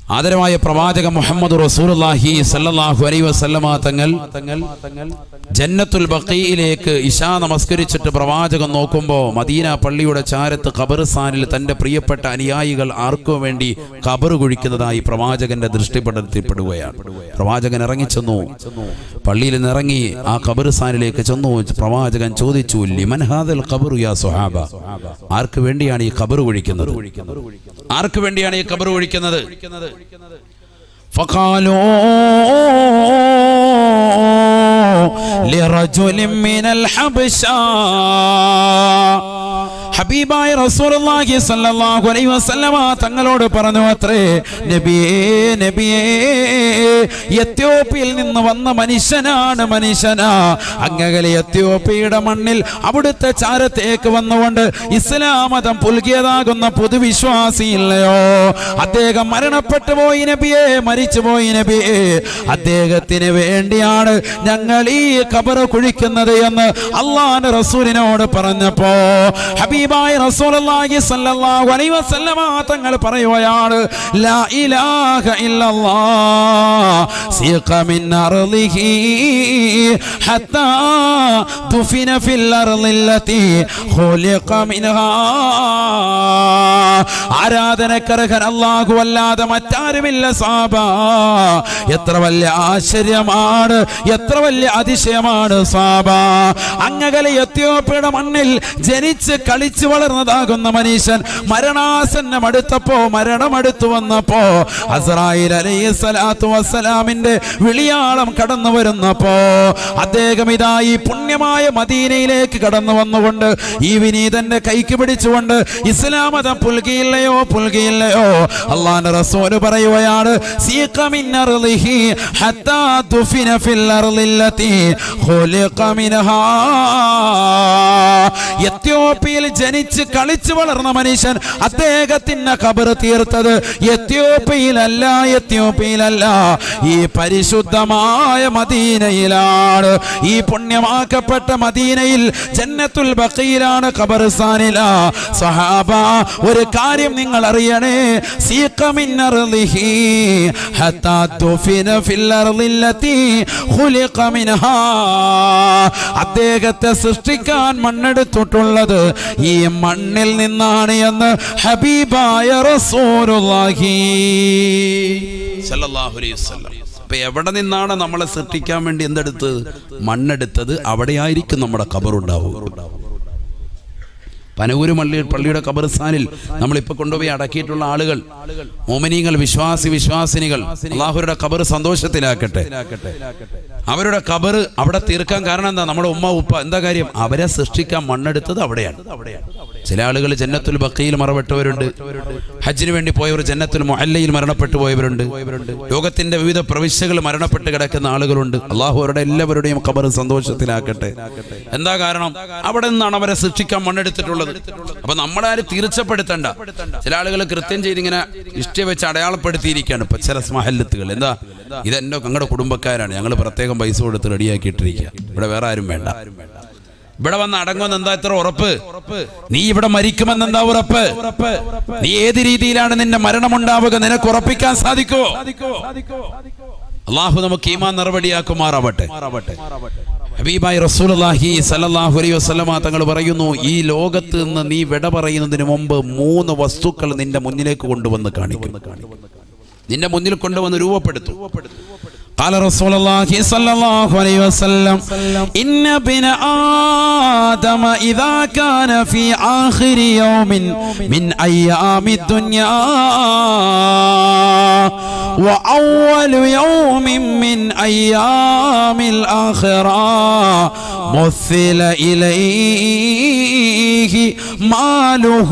ആദരവായ പ്രവാചക മുഹമ്മദ് റസൂലുള്ളാഹി സല്ലല്ലാഹു അലൈഹി വസല്ലമ തങ്ങൾ ജന്നത്തുൽ ബഖീയിലേക്ക് ഇശാ നമസ്കരിച്ചിട്ട് പ്രവാചകൻ നോക്കുമ്പോൾ മദീന പള്ളിയുടെ ചാരത്ത് ഖബർസ്ഥാനിൽ തന്റെ പ്രിയപ്പെട്ട അനുയായികൾ ആർക്കു വേണ്ടി ഖബർ കുഴിക്കുന്നതായി പ്രവാചകന്റെ ദൃഷ്ടിപ്പെടുത്തിപ്പെടുകയാണ് പ്രവാചകൻ ഇറങ്ങിച്ചെന്നു പള്ളിയിൽ നിന്ന് ഇറങ്ങി ആ ഖബർസ്ഥാനിലേക്ക് ചെന്നു പ്രവാചകൻ ചോദിച്ചു ലിമൻ ഹാദൽ ഖബറു യാ സുഹാബ ആർക്ക് വേണ്ടിയാണ് ഈ ഖബർ കുഴിക്കുന്നത് ആർക്ക് വേണ്ടിയാണ് ഈ ഖബർ കുഴിക്കുന്നത് فقالوا لرجل من الحبشة ഹബീബായ റസൂലുള്ളാഹി സ്വല്ലല്ലാഹു അലൈഹി വസല്ലമ തങ്ങളോട് പറഞ്ഞു അത്രേ നബിയേ നബിയേ എത്യോപ്യയിൽ നിന്ന് വന്ന മനുഷ്യനാണ് മനുഷ്യനാ അങ്ങകലെ എത്യോപ്യയുടെ മണ്ണിൽ അവിടുത്തെ ചാരത്തേക്ക് വന്നുകൊണ്ട് ഇസ്ലാം മതം പുൽകിയതാകുന്ന പൊതുവിശ്വാസിയില്ലയോ അദ്ദേഹം മരണപ്പെട്ടു പോയി നബിയെ മരിച്ചു പോയി നബിയെ അദ്ദേഹത്തിന് വേണ്ടിയാണ് ഞങ്ങൾ ഈ കബർ കുഴിക്കുന്നത് എന്ന് അള്ളാന്റെ റസൂലിനോട് പറഞ്ഞപ്പോ ഹബീബായ റസൂലുള്ളാഹി സ്വല്ലല്ലാഹു അലൈഹി വസല്ലമ തങ്ങൾ പറയുകയാണ് ലാ ഇലാഹ ഇല്ലല്ലാഹ് സീഖ മിൻ അർളിഹി ഹത്താ ദുഫിന ഫിൽ അർളില്ലതി ഖുലിഖ മിൻഹാ ആരാധനക്കർഹൻ അല്ലാഹു അല്ലാതെ മറ്റാരുമില്ല സാബ എത്ര വലിയ ആശ്ചര്യമാണ് എത്ര വലിയ അതിശയമാണ് സാബ അങ്ങകലെ എത്യോപ്യയുടെ മണ്ണിൽ ജനിച്ച് കളിച്ചു വളർന്നതാകുന്ന മനുഷ്യൻ മരണാസന്നം അടുത്തപ്പോ മരണമടുത്തു വന്നപ്പോ അസറായിൽ അലൈഹി സ്വലാത്തു വസ്സലാമിന്റെ വിളിയാളം കടന്നു വരുന്നപ്പോ അദ്ദേഹം ഇതാ ഈ പുണ്യമായ മദീനയിലേക്ക് കടന്നു വന്നുകൊണ്ട് ഈ വിനീതന്റെ കൈക്ക് പിടിച്ചുകൊണ്ട് ഇസ്ലാം മതം പുൽകിയില്ലയോ പുൽകിയില്ലയോ അള്ളാന്റെ റസൂല് പറയുകയാണ് സീഖ മിൻ അർളിഹി ഹത്താ ദുഫിന ഫിൽ അർളില്ലതി ഖുലിഖ മിൻഹാ എത്യോപ്യയിൽ ജനിച്ച് കളിച്ചു വളർന്ന മനുഷ്യൻ അദ്ദേഹത്തിന്റെ ഖബർ തീർത്തത് എത്യോപ്യയിലല്ല എത്യോപ്യയിലല്ല ഈ പരിശുദ്ധമായ മദീനയിലാണ് ഈ പുണ്യമാക്കപ്പെട്ട മദീനയിൽ ജന്നത്തുൽ ബഖീലാണ് ഖബർസ്ഥാനില സഹാബ ഒരു കാര്യം നിങ്ങൾ അറിയണേ സീഖ മിൻ അർളിഹി ഹത്താ ദുഫിന ഫിൽ അർളില്ലതി ഖുലിഖ മിൻഹാ അദ്ദേഹത്തെ സൃഷ്ടിക്കാൻ മണ്ണെടുത്തിട്ടുള്ളത് ഈ മണ്ണിൽ നിന്നാണ് എന്ന് ഹബീബായ റസൂലുള്ളാഹി സല്ലല്ലാഹു അലൈഹി വസല്ലം അപ്പൊ എവിടെ നിന്നാണ് നമ്മളെ സൃഷ്ടിക്കാൻ വേണ്ടി എന്തെടുത്തത് മണ്ണെടുത്തത് അവിടെയായിരിക്കും നമ്മുടെ കബറുണ്ടാവുക പനൂര് മള്ളി പള്ളിയുടെ കബർസ്ഥാനിൽ നമ്മളിപ്പോൾ കൊണ്ടുപോയി അടക്കിയിട്ടുള്ള ആളുകൾ മോമിനികൾ വിശ്വാസി വിശ്വാസിനികൾ അള്ളാഹുരുടെ കബർ സന്തോഷത്തിലാക്കട്ടെ അവരുടെ കബർ അവിടെ തീർക്കാൻ കാരണം എന്താ നമ്മുടെ ഉമ്മ ഉപ്പ എന്താ കാര്യം അവരെ സൃഷ്ടിക്കാൻ മണ്ണെടുത്തത് അവിടെയാണ് ചില ആളുകൾ ജന്നത്തുൽ ബക്കയിൽ മറപ്പെട്ടവരുണ്ട് ഹജ്ജിന് വേണ്ടി പോയവർ ജന്നത്തുൽ മൊഹല്ലയിൽ മരണപ്പെട്ടു പോയവരുണ്ട് ലോകത്തിന്റെ വിവിധ പ്രവിശ്യകൾ മരണപ്പെട്ട് കിടക്കുന്ന ആളുകളുണ്ട് അള്ളാഹു അവരുടെ എല്ലാവരുടെയും ഖബർ സന്തോഷത്തിലാക്കട്ടെ എന്താ കാരണം അവിടെ നിന്നാണ് അവരെ സൃഷ്ടിക്കാൻ മണ്ണെടുത്തിട്ടുള്ളത് അപ്പൊ നമ്മളാരും തീർച്ചപ്പെടുത്തണ്ട ചില ആളുകൾ കൃത്യം ചെയ്തിങ്ങനെ ഇഷ്ട വെച്ച് അടയാളപ്പെടുത്തിയിരിക്കുകയാണ് ഇപ്പൊ ചില സ്മഹല്ലത്തുകൾ എന്താ ഇതെന്റെ ഞങ്ങളുടെ കുടുംബക്കാരാണ് ഞങ്ങൾ പ്രത്യേകം പൈസ കൊടുത്ത് റെഡിയാക്കിയിട്ടിരിക്കുക ഇവിടെ വേറെ ആരും വേണ്ട ഇവിടെ വന്ന് അടങ്ങുമെന്ന് എന്താ ഇത്ര ഉറപ്പ് നീ ഇവിടെ മരിക്കുമെന്ന് എന്താ ഉറപ്പ് നീ ഏത് രീതിയിലാണ് നിന്റെ മരണമുണ്ടാവുക നിനക്ക് ഉറപ്പിക്കാൻ സാധിക്കോ അള്ളാഹു നമുക്ക് ഈമാൻ നടപടിയാക്കുമാറാവട്ടെ ഹബീബായി റസൂലുള്ളാഹി സല്ലല്ലാഹു അലൈഹി വസല്ലമ തങ്ങൾ പറയുന്നു ഈ ലോകത്ത് നിന്ന് നീ വിട പറയുന്നതിന് മുമ്പ് മൂന്ന് വസ്തുക്കൾ നിന്റെ മുന്നിലേക്ക് കൊണ്ടുവന്ന് കാണിക്കും നിന്റെ മുന്നിൽ കൊണ്ടുവന്ന് രൂപപ്പെടുത്തും قال رسول الله صلى الله عليه وسلم إن ابن آدم إذا كان في آخر يوم من أيام الدنيا وأول يوم من أيام الآخرة مثل إليه ماله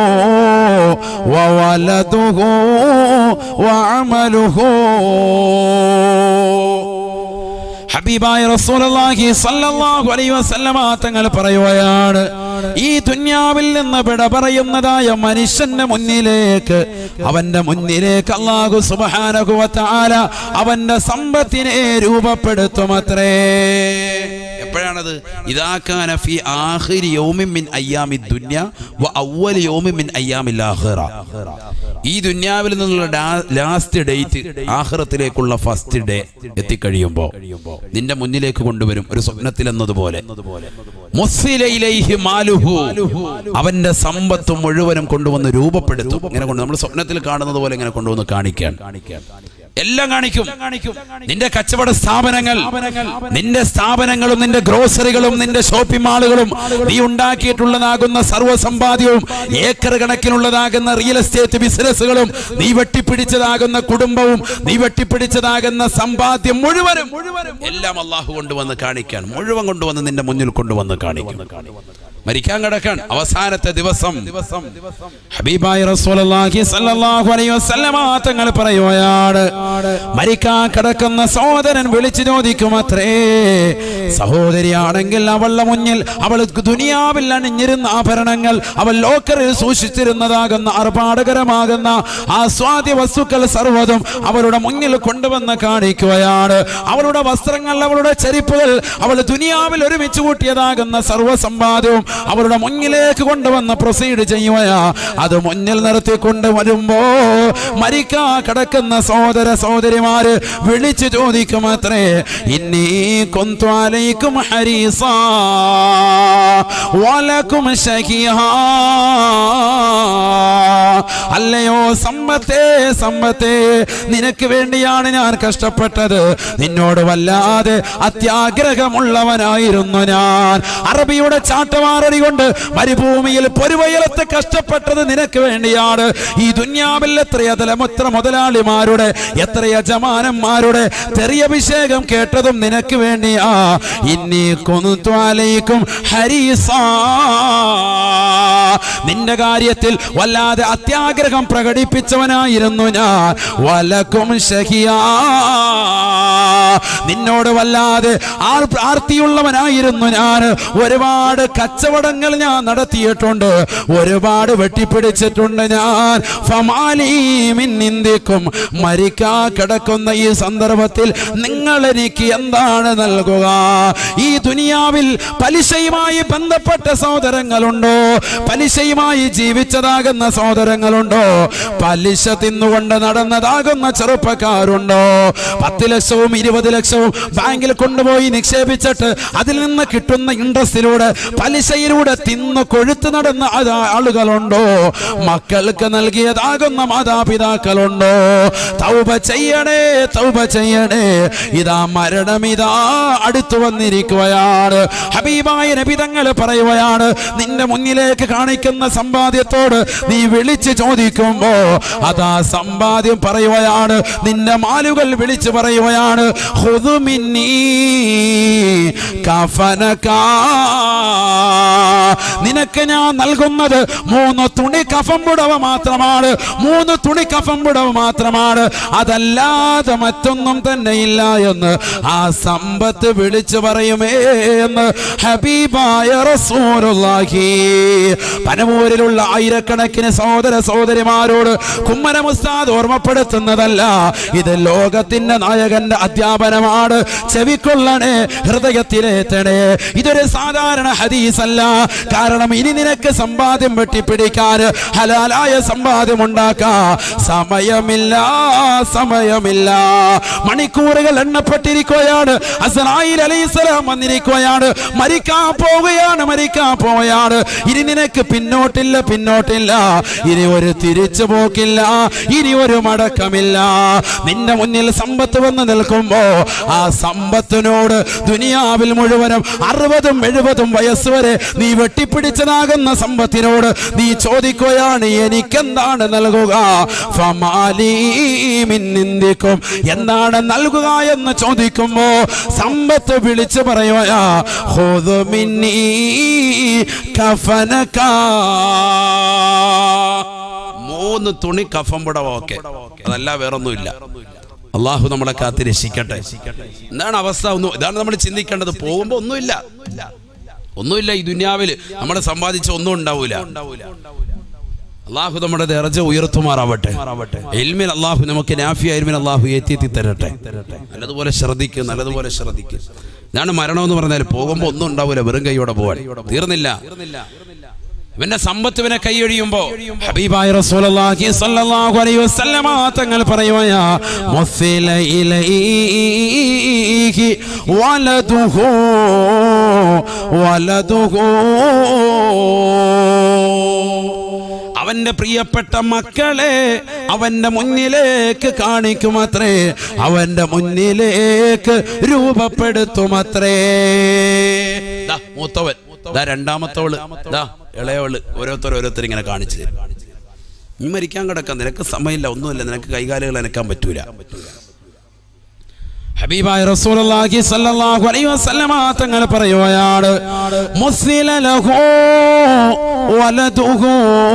وولده وعمله ഹബീബായ റസൂലുള്ളാഹി സ്വല്ലല്ലാഹു അലൈഹി വസല്ലമ തങ്ങൾ പറയുകയാണ് ഈ ദുന്യാവിൽ നിന്ന് വിട പറയുന്നതായ മനുഷ്യന്റെ മുന്നിലേക്ക് അവന്റെ മുന്നിലേക്ക് അല്ലാഹു സുബ്ഹാനഹു വ തആല അവന്റെ സമ്പത്തിനെ രൂപപ്പെടുത്തുമത്രേ എപ്പോഴാണത് ഇതാക്കാന ഫി ആഖിരി യൗമിൻ മിൻ അയ്യാമി ദുനിയ വ അവ്വൽ യൗമിൻ മിൻ അയ്യാമിൽ ആഖിറ ഈ ദുനിയാവിൽ നിന്നുള്ള ലാസ്റ്റ് ഡേറ്റ് ആഖിറത്തിലേക്കുള്ള ഫസ്റ്റ് ഡേ എത്തിക്കഴിയുമ്പോൾ നിന്റെ മുന്നിലേക്ക് കൊണ്ടുവരും ഒരു സ്വപ്നത്തിൽ എന്നതുപോലെ മുസ്സില ഇലൈഹി മാലുഹു. അവന്റെ സമ്പത്ത് മുഴുവനും കൊണ്ടുവന്ന് രൂപപ്പെടുത്തും ഇങ്ങനെ കൊണ്ട് നമ്മൾ സ്വപ്നത്തിൽ കാണുന്നത് പോലെ ഇങ്ങനെ കൊണ്ടുവന്ന് കാണിക്കാൻ എല്ലാം കാണിക്കും നിന്റെ കച്ചവട സ്ഥാപനങ്ങൾ നിന്റെ സ്ഥാപനങ്ങളും നിന്റെ ഗ്രോസറികളും നിന്റെ ഷോപ്പിംഗ് മാളുകളും നീ ഉണ്ടാക്കിയിട്ടുള്ളതാകുന്ന സർവ്വസമ്പാദ്യവും ഏക്കർ കണക്കിനുള്ളതാകുന്ന റിയൽ എസ്റ്റേറ്റ് ബിസിനസ്സുകളും നീ വെട്ടിപ്പിടിച്ചതാകുന്ന കുടുംബവും നീ വെട്ടിപ്പിടിച്ചതാകുന്ന സമ്പാദ്യം മുഴുവനും എല്ലാം അള്ളാഹു കൊണ്ടുവന്ന് കാണിക്കാൻ മുഴുവൻ കൊണ്ടുവന്ന് നിന്റെ മുന്നിൽ കൊണ്ടുവന്ന് കാണിക്കും മരിക്കാൻ കിടക്കാൻ അവസാനത്തെ ദിവസം ഹബീബായി റസൂലുള്ളാഹി സ്വല്ലല്ലാഹു അലൈഹി വസല്ലമ തങ്ങൾ പറയുകയാണ് മരിക്കാൻ കിടക്കുന്ന സഹോദരൻ വിളിച്ചു ചോദിക്കും അത്രേ സഹോദരിയാണെങ്കിൽ അവളുടെ മുന്നിൽ അവൾ ദുനിയാവിൽ അണിഞ്ഞിരുന്ന ആഭരണങ്ങൾ അവൾ ലോക്കറിൽ സൂക്ഷിച്ചിരുന്നതാകുന്ന ആർഭാടകരമാകുന്ന ആസ്വാദ്യ വസ്തുക്കൾ സർവ്വതും അവളുടെ മുന്നിൽ കൊണ്ടുവന്ന് കാണിക്കുകയാണ് അവളുടെ വസ്ത്രങ്ങൾ അവളുടെ ചെരിപ്പുകൾ അവൾ ദുനിയാവിൽ ഒരുമിച്ച് കൂട്ടിയതാകുന്ന സർവ്വസമ്പാദ്യവും അവരുടെ മുന്നിലേക്ക് കൊണ്ടുവന്ന് പ്രൊസീഡ് ചെയ്യുകയാ അത് മുന്നിൽ നിർത്തി കൊണ്ടുവരുമ്പോ മരിക്കാ കിടക്കുന്ന സഹോദര സഹോദരിമാര് വിളിച്ചു ചോദിക്കും അത്രേ ഇന്നീ കൊന്ത്വാലയ്ക്കും ഹരീസ വലക്കും ശഹിഹാ അല്ലയോ സമ്പത്തേ സമ്പത്തേ നിനക്ക് വേണ്ടിയാണ് ഞാൻ കഷ്ടപ്പെട്ടത് നിന്നോട് വല്ലാതെ അത്യാഗ്രഹമുള്ളവനായിരുന്നു ഞാൻ അറബിയുടെ ചാട്ടമാറടി കൊണ്ട് മരുഭൂമിയിൽ പൊരുവയലത്ത് കഷ്ടപ്പെട്ടത് നിനക്ക് വേണ്ടിയാണ് ഈ ദുന്യാവിൽ എത്രയതല എത്ര മുതലാളിമാരുടെ എത്ര യജമാനന്മാരുടെ തെറിയഭിഷേകം കേട്ടതും നിനക്ക് വേണ്ടിയാ ഇന്നീ കൊന്നുത്വാലയിക്കും ഹരീസാ നിന്റെ കാര്യത്തിൽ വല്ലാതെ അത്യാഗ്രഹം പ്രകടിപ്പിച്ചവനായിരുന്നു ഞാൻ വലക്കും ഷഹിയാ നിന്നോട് വല്ലാതെ ആർ ആർത്തിയുള്ളവനായിരുന്നു ഞാൻ ഒരുപാട് കച്ചവടങ്ങൾ ഞാൻ നടത്തിയിട്ടുണ്ട് ഒരുപാട് വെട്ടിപ്പിടിച്ചിട്ടുണ്ട് ഞാൻ ഫമാലീമിൻ നിന്ദിക്കും മരിക്കാ കിടക്കുന്ന ഈ സന്ദർഭത്തിൽ നിങ്ങൾ എനിക്ക് എന്താണ് നൽകുക ഈ ദുനിയാവിൽ പലിശയുമായി ബന്ധപ്പെട്ട സഹോദരങ്ങളുണ്ടോ പലിശയുമായി ജീവിച്ചതാകുന്ന സഹോദരങ്ങളുണ്ടോ പലിശ തിന്നുകൊണ്ട് നടന്നതാകുന്ന ചെറുപ്പക്കാരുണ്ടോ പത്ത് ലക്ഷവും ഇരുപത് ലക്ഷവും ബാങ്കിൽ കൊണ്ടുപോയി നിക്ഷേപിച്ചിട്ട് അതിൽ നിന്ന് കിട്ടുന്ന ഇൻട്രസ്റ്റിലൂടെ പലിശയിലൂടെ തിന്നു കൊഴുത്ത് നടന്ന അത് ആളുകളുണ്ടോ മക്കൾക്ക് നൽകിയതാകുന്ന മാതാപിതാക്കളുണ്ടോ തൗബ ചെയ്യണേ തൗബ ചെയ്യണേ ഇതാ മരണം ഇതാ അടുത്തു വന്നിരിക്കുകയാണ് ഹബീബായ നബിതങ്ങൾ പറയുകയാണ് നിന്റെ മുന്നിലേക്ക് കാണിക്കുന്ന സമ്പാദ്യത്തോട് നീ വിളിച്ച് ചോദിക്കുമ്പോ അതാ സമ്പാദ്യം പറയുകയാണ് നിന്റെ മാലുകൾ വിളിച്ചു പറയുകയാണ് "ഖുദ് മിന്നീ കഫനകാ." നിനക്ക് ഞാൻ നൽകുന്നത് മൂന്ന് തുണി കഫം പുടവ മാത്രമാണ് മൂന്ന് തുണി കഫം പുടവ മാത്രമാണ് അതല്ലാതെ മറ്റൊന്നും തന്നെ ഇല്ല എന്ന് ആ സമ്പത്ത് വിളിച്ചു പറയുമേ എന്ന് ഹബീബായ റസൂലുള്ളാഹി പനമൂരിലുള്ള ആയിരക്കണക്കിന് സഹോദര സഹോദരിമാരോട് കുമ്മന മുസ്താദ് ഓർമ്മപ്പെടുത്തുന്നതല്ല ഇത് ലോകത്തിന്റെ നായകന്റെ അധ്യാപനമാണ് ചെവിക്കൊള്ളണേ ഹൃദയത്തിലേത്തണേ ഇതൊരു സാധാരണ ഹദീസല്ല കാരണം ഇനി നിനക്ക് സമ്പാദ്യം വെട്ടിപ്പിടിക്കാൻ ഹലാലായ സമ്പാദ്യം ഉണ്ടാക്കാ സമയമില്ല സമയമില്ല മണിക്കൂറുകൾ എണ്ണപ്പെട്ടിരിക്കുകയാണ് അസനായിൽ അലൈഹിസ്സലാം വന്നിരിക്കുകയാണ് മരിക്കാൻ പോവുകയാണ് മരിക്കാൻ പോവുകയാണ് ഇനി നിനക്ക് പിന്നോട്ടില്ല പിന്നോട്ടില്ല ഇനി ഒരു തിരിച്ചു പോക്കില്ല ഇനി ഒരു മടക്കമില്ല നിന്റെ മുന്നിൽ സമ്പത്ത് വന്ന് നിൽക്കുമ്പോ ആ സമ്പത്തിനോട് ദുനിയാവിൽ മുഴുവനും അറുപതും എഴുപതും വയസ്സ് വരെ നീ വെട്ടിപ്പിടിച്ചതാകുന്ന സമ്പത്തിനോട് നീ ചോദിക്കുകയാണ് എനിക്കെന്താണ് നൽകുക ഫമാലീ മിൻ നിന്ദിക്കും എന്താണ് നൽകുക എന്ന് ചോദിക്കുമ്പോ സമ്പത്ത് വിളിച്ചു പറയുകയാ "ഖുദ് മിന്നീ കഫനകാ." മൂന്ന് തുണി കഫം പുടവ ഓക്കെ അതല്ല വേറൊന്നുമില്ല അള്ളാഹു നമ്മളെ കാത്ത് രക്ഷിക്കട്ടെ എന്താണ് അവസ്ഥ ഒന്നും ഇതാണ് നമ്മൾ ചിന്തിക്കേണ്ടത് പോകുമ്പോ ഒന്നുമില്ല ഒന്നുമില്ല ഈ ദുനിയാവില് നമ്മൾ സമ്പാദിച്ച ഒന്നും ഉണ്ടാവൂല അള്ളാഹു നമ്മുടെ ദർജ ഉയർത്തുമാറാവട്ടെ എൽമിൻ അള്ളാഹു നമുക്ക് നാഫിയ എൽമിൻ അള്ളാഹു എത്തി തരട്ടെ നല്ലതുപോലെ ശ്രദ്ധിക്കും നല്ലതുപോലെ ശ്രദ്ധിക്കും ഇതാണ് മരണം എന്ന് പറഞ്ഞാൽ പോകുമ്പോൾ ഒന്നും ഉണ്ടാവില്ല വെറും കൈയോടെ പോവാൻ തീർന്നില്ല ഇവന്റെ സമ്പത്ത് ഇവനെ കൈയൊഴിയുമ്പോ ഹബീബായ റസൂലുള്ളാഹി സ്വല്ലല്ലാഹു അലൈഹി വസല്ലമ തങ്ങൾ പറയുവാ മുസ്സില ഇലൈഹി വലതുഹു വലതുഹു അവന്റെ പ്രിയപ്പെട്ട മക്കളെ അവന്റെ മുന്നിലേക്ക് കാണിക്കുമത്രേ അവന്റെ മുന്നിലേക്ക് രൂപപ്പെടുത്തുമത്രേ ദാ, മൂത്തവൻ ദാ രണ്ടാമത്തവള് ദാ ഇളയവള് ഓരോരുത്തർ ഓരോരുത്തർ ഇങ്ങനെ കാണിച്ചു തരും നീ മരിക്കാൻ കിടക്കാം നിനക്ക് സമയമില്ല ഒന്നുമില്ല നിനക്ക് കൈകാലുകൾ അനക്കാൻ പറ്റൂല ഹബീബായ റസൂലുള്ളാഹി സ്വല്ലല്ലാഹു അലൈഹി വസല്ലമ തങ്ങൾ പറയുകയാണ് മുസ്ലില ലഹു വലതുഹു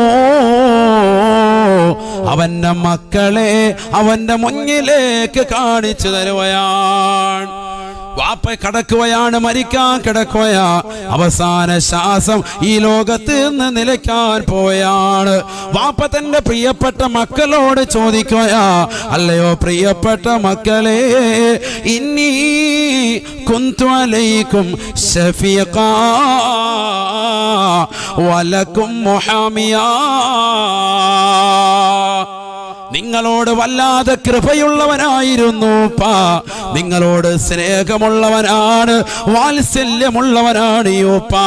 അവന്റെ മക്കളെ അവന്റെ മുന്നിലേക്ക് കാണിച്ചു തരുകയാണ് വാപ്പ കിടക്കുകയാണ് മരിക്കാൻ കിടക്കുകയാ അവസാന ശ്വാസം ഈ ലോകത്ത് നിന്ന് നിലയ്ക്കാൻ പോയാണ് വാപ്പ തന്റെ പ്രിയപ്പെട്ട മക്കളോട് ചോദിക്കുകയാ അല്ലയോ പ്രിയപ്പെട്ട മക്കളെ ഇന്നീ കുന്തു അലൈക്കും ഷഫീഖ വലക്കും മുഹാമിയാ നിങ്ങളോട് വല്ലാതെ കൃപയുള്ളവനായിരുന്നു പാ നിങ്ങളോട് സ്നേഹമുള്ളവനാണ് വാത്സല്യമുള്ളവനാണ് യൂപ്പാ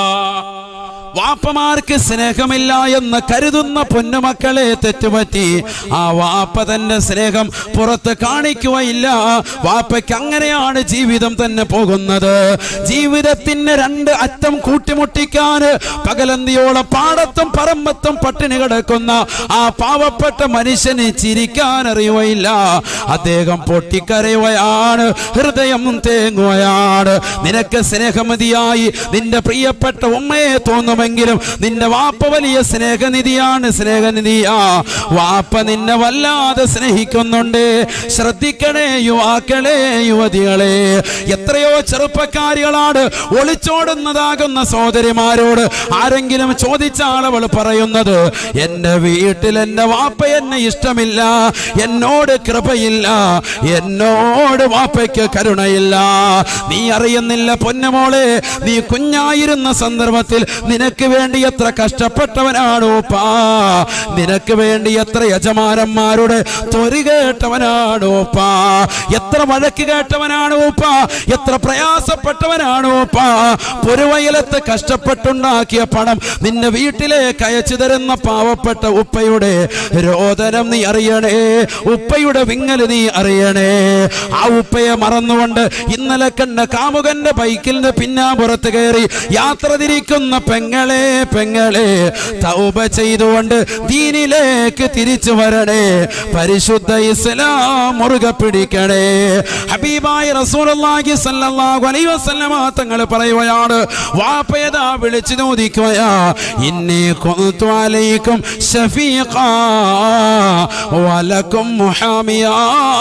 വാപ്പമാർക്ക് സ്നേഹമില്ല എന്ന് കരുതുന്ന പൊന്നുമക്കളെ തെറ്റുപറ്റി ആ വാപ്പ തന്റെ സ്നേഹം പുറത്ത് കാണിക്കുകയില്ല വാപ്പയ്ക്ക് അങ്ങനെയാണ് ജീവിതം തന്നെ പോകുന്നത് ജീവിതത്തിന് രണ്ട് അറ്റം കൂട്ടിമുട്ടിക്കാൻ പകലന്തിയോളം പാടത്തും പറമ്പത്തും പട്ടിണി കിടക്കുന്ന ആ പാവപ്പെട്ട മനുഷ്യന് ചിരിക്കാൻ അറിയുകയില്ല അദ്ദേഹം പൊട്ടിക്കരയുകയാണ് ഹൃദയം തേങ്ങുകയാണ് നിനക്ക് സ്നേഹമതിയായി നിന്റെ പ്രിയപ്പെട്ട ഉമ്മയെ തോന്നുമെങ്കിലും നിന്റെ വാപ്പ വലിയ സ്നേഹനിധിയാണ് സ്നേഹനിധിയാ വാപ്പ നിന്നെ വല്ലാതെ സ്നേഹിക്കുന്നുണ്ട് ശ്രദ്ധിക്കണേ യുവാക്കളെ യുവതികളെ എത്രയോ ചെറുപ്പക്കാരികളാണ് ഒളിച്ചോടുന്നതാകുന്ന സഹോദരിമാരോട് ആരെങ്കിലും ചോദിച്ചാൽ അവൾ പറയുന്നത് എന്റെ വീട്ടിൽ എന്റെ വാപ്പ എന്നെ ഇഷ്ടമില്ല എന്നോട് കൃപയില്ല എന്നോട് വാപ്പയ്ക്ക് കരുണയില്ല നീ അറിയുന്നില്ല പൊന്നമോളെ നീ കുഞ്ഞായിരുന്ന സന്ദർഭത്തിൽ നിനക്ക് വേണ്ടി എത്ര കഷ്ടപ്പെട്ടവനാണ് ഉപ്പാ നിനക്ക് വേണ്ടി എത്ര യജമാനന്മാരുടെ തൊരി കേട്ടവനാണ് ഉപ്പാ എത്ര വഴക്ക് കേട്ടവനാണ് ഉപ്പാ എത്ര പ്രയാസപ്പെട്ടവനാണ് ഉപ്പാ പൊരുവയലത്ത് കഷ്ടപ്പെട്ടുണ്ടാക്കിയ പണം നിന്റെ വീട്ടിലേക്ക് അയച്ചു തരുന്ന പാവപ്പെട്ട ഉപ്പയുടെ രോദനം നീ അറിയണേ ഉപ്പയുടെ വിങ്ങൽ നീ അറിയണേ ആ ഉപ്പയെ മറന്നുകൊണ്ട് ഇന്നലെ കണ്ട കാമുകന്റെ ബൈക്കിന്റെ പിന്നാമ്പുറത്ത് കയറി യാത്ര തിരിക്കുന്ന പെങ്ങളെ പെങ്ങളെ തൗബ ചെയ്തുകൊണ്ട് ദീനിലേക്ക് തിരിച്ചു വരണേ പരിശുദ്ധ ഇസ്ലാം മുറുകെ പിടിക്കണേ ഹബീബായ റസൂലുള്ളാഹി സ്വല്ലല്ലാഹു അലൈഹി വസല്ലമ തങ്ങൾ പറയുകയാണ് വാപ്പയതാ വിളിച്ചു ചോദിക്കുകയാ ഇന്നി കുന്തു അലൈക്കും ഷഫീഖ വലക്കും മുഹാമിയാ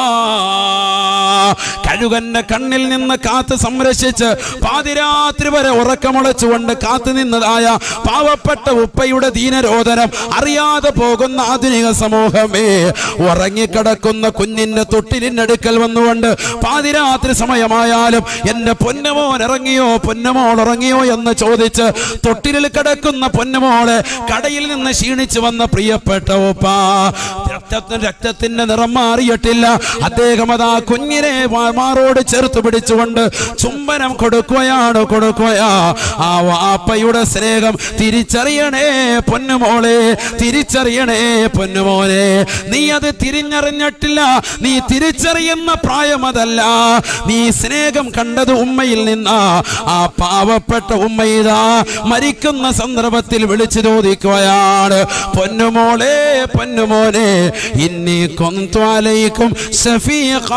കഴുകന്റെ കണ്ണിൽ നിന്ന് കാത്ത് സംരക്ഷിച്ച് പാതിരാത്രി വരെ ഉറക്കമുളച്ചുകൊണ്ട് കാത്തു നിന്നതായ പാവപ്പെട്ട ഉപ്പയുടെ ദീനരോധനം അറിയാതെ പോകുന്ന ആധുനിക സമൂഹമേ ഉറങ്ങിക്കിടക്കുന്ന കുഞ്ഞിന്റെ തൊട്ടിലിനടുക്കൽ വന്നുകൊണ്ട് പാതിരാത്രി സമയമായാലും എന്റെ പൊന്നമോൻ ഇറങ്ങിയോ പൊന്നമോൾ ഇറങ്ങിയോ എന്ന് ചോദിച്ച് തൊട്ടിലിൽ കിടക്കുന്ന പൊന്നമോളെ കടയിൽ നിന്ന് ക്ഷീണിച്ചു വന്ന പ്രിയപ്പെട്ട ഉപ്പ രക്തത്തിന് രക്തത്തിന്റെ നിറം മാറിയിട്ടില്ല അദ്ദേഹം അതാ കുഞ്ഞിനെ വാ- മാറോട് ചേർത്ത് പിടിച്ചുകൊണ്ട് ചുംബനം കൊടുക്കുകയാണ് കൊടുക്കുകയാ ആ വാപ്പയുടെ സ്നേഹം തിരിച്ചറിയണേ പൊന്നുമോളെ തിരിച്ചറിയണേ പൊന്നുമോനെ നീ അത് തിരിഞ്ഞറിഞ്ഞിട്ടില്ല നീ തിരിച്ചറിയുന്ന പ്രായം അതല്ല നീ സ്നേഹം കണ്ടത് ഉമ്മയിൽ നിന്നാ ആ പാവപ്പെട്ട ഉമ്മയിതാ മരിക്കുന്ന സന്ദർഭത്തിൽ വിളിച്ചു ചോദിക്കുകയാണ് പൊന്നുമോളെ പൊന്നുമോനെ ഇന്നി കൊന്തുവാലയിക്കും ഷഫീഖ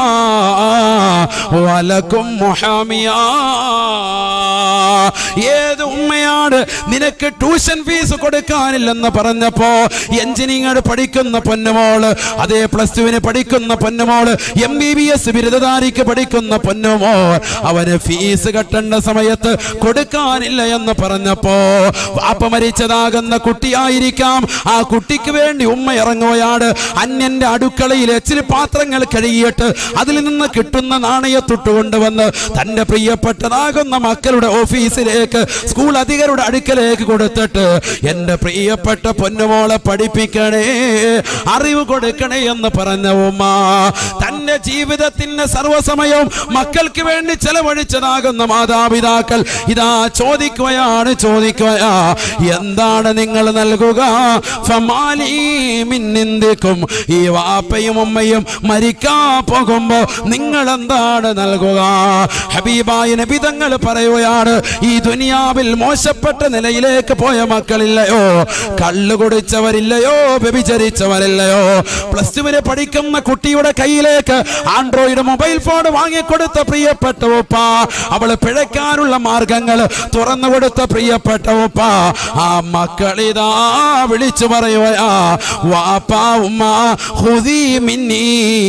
വലക്കും മുഹാമിയാ ഏത് ഉമ്മയാണ് നിനക്ക് ട്യൂഷൻ ഫീസ് കൊടുക്കാനില്ലെന്ന് പറഞ്ഞപ്പോ എഞ്ചിനീയർ പഠിക്കുന്ന പൊന്നുമോള് അതേ പ്ലസ് ടുവിന് പഠിക്കുന്ന പൊന്നുമോള് എം ബി ബി എസ് ബിരുദധാരിക്ക് പഠിക്കുന്ന പൊന്നുമോ അവന് ഫീസ് കെട്ടേണ്ട സമയത്ത് കൊടുക്കാനില്ല എന്ന് പറഞ്ഞപ്പോ വാപ്പ മരിച്ചതാകുന്ന കുട്ടിയായിരിക്കാം ആ കുട്ടിക്ക് വേണ്ടി ഉമ്മ ഇറങ്ങുകയാണ് അന്യന്റെ അടുക്കളയിൽ എച്ചിരി പാത്രങ്ങൾ കഴുകിയിട്ട് അതിൽ നിന്ന് കിട്ടുന്ന നാണയത്തൊട്ട് കൊണ്ടുവന്ന് തന്റെ പ്രിയപ്പെട്ടതാകുന്ന മക്കളുടെ ഓഫീസിലേക്ക് സ്കൂൾ അധികരുടെ അടുക്കലേക്ക് കൊടുത്തിട്ട് എന്റെ പ്രിയപ്പെട്ട പൊന്നുമോളെ പഠിപ്പിക്കണേ അറിവ് കൊടുക്കണേ എന്ന് പറഞ്ഞ ഉമ്മ തന്റെ ജീവിതത്തിന്റെ സർവ്വസമയവും മക്കൾക്ക് വേണ്ടി ചെലവഴിച്ചതാകുന്ന മാതാപിതാക്കൾ ഇതാ ചോദിക്കുകയാണ് ചോദിക്കുകയാ എന്താണ് നിങ്ങൾ നൽകുക ഫമാലി മിന്നിന്തിക്കും ഈ വാപ്പയും ഉമ്മയും മരിക്കാ പോകുമ്പോ നിങ്ങൾ എന്താണ് നൽകുക ഹബീബായ നബിതങ്ങൾ പറയുകയാണ് ഈ ദുനിയാവിൽ മോശപ്പെട്ട നിലയിലേക്ക് പോയ മക്കളില്ലയോ കള്ളു കുടിച്ചവരില്ലയോ വ്യഭിചരിച്ചവരില്ലയോ പ്ലസ് ടുവിന് പഠിക്കുന്ന കുട്ടിയുടെ കയ്യിലേക്ക് ആൻഡ്രോയിഡ് മൊബൈൽ ഫോൺ വാങ്ങിക്കൊടുത്ത പ്രിയപ്പെട്ട ഉപ്പ അവള് പിഴയ്ക്കാനുള്ള മാർഗങ്ങൾ തുറന്നു കൊടുത്ത പ്രിയപ്പെട്ട ഉപ്പ ആ മക്കളിതാ വിളിച്ചു പറയുകയാ വാപ്പാ ഉമ്മ ഹുദി മിന്നി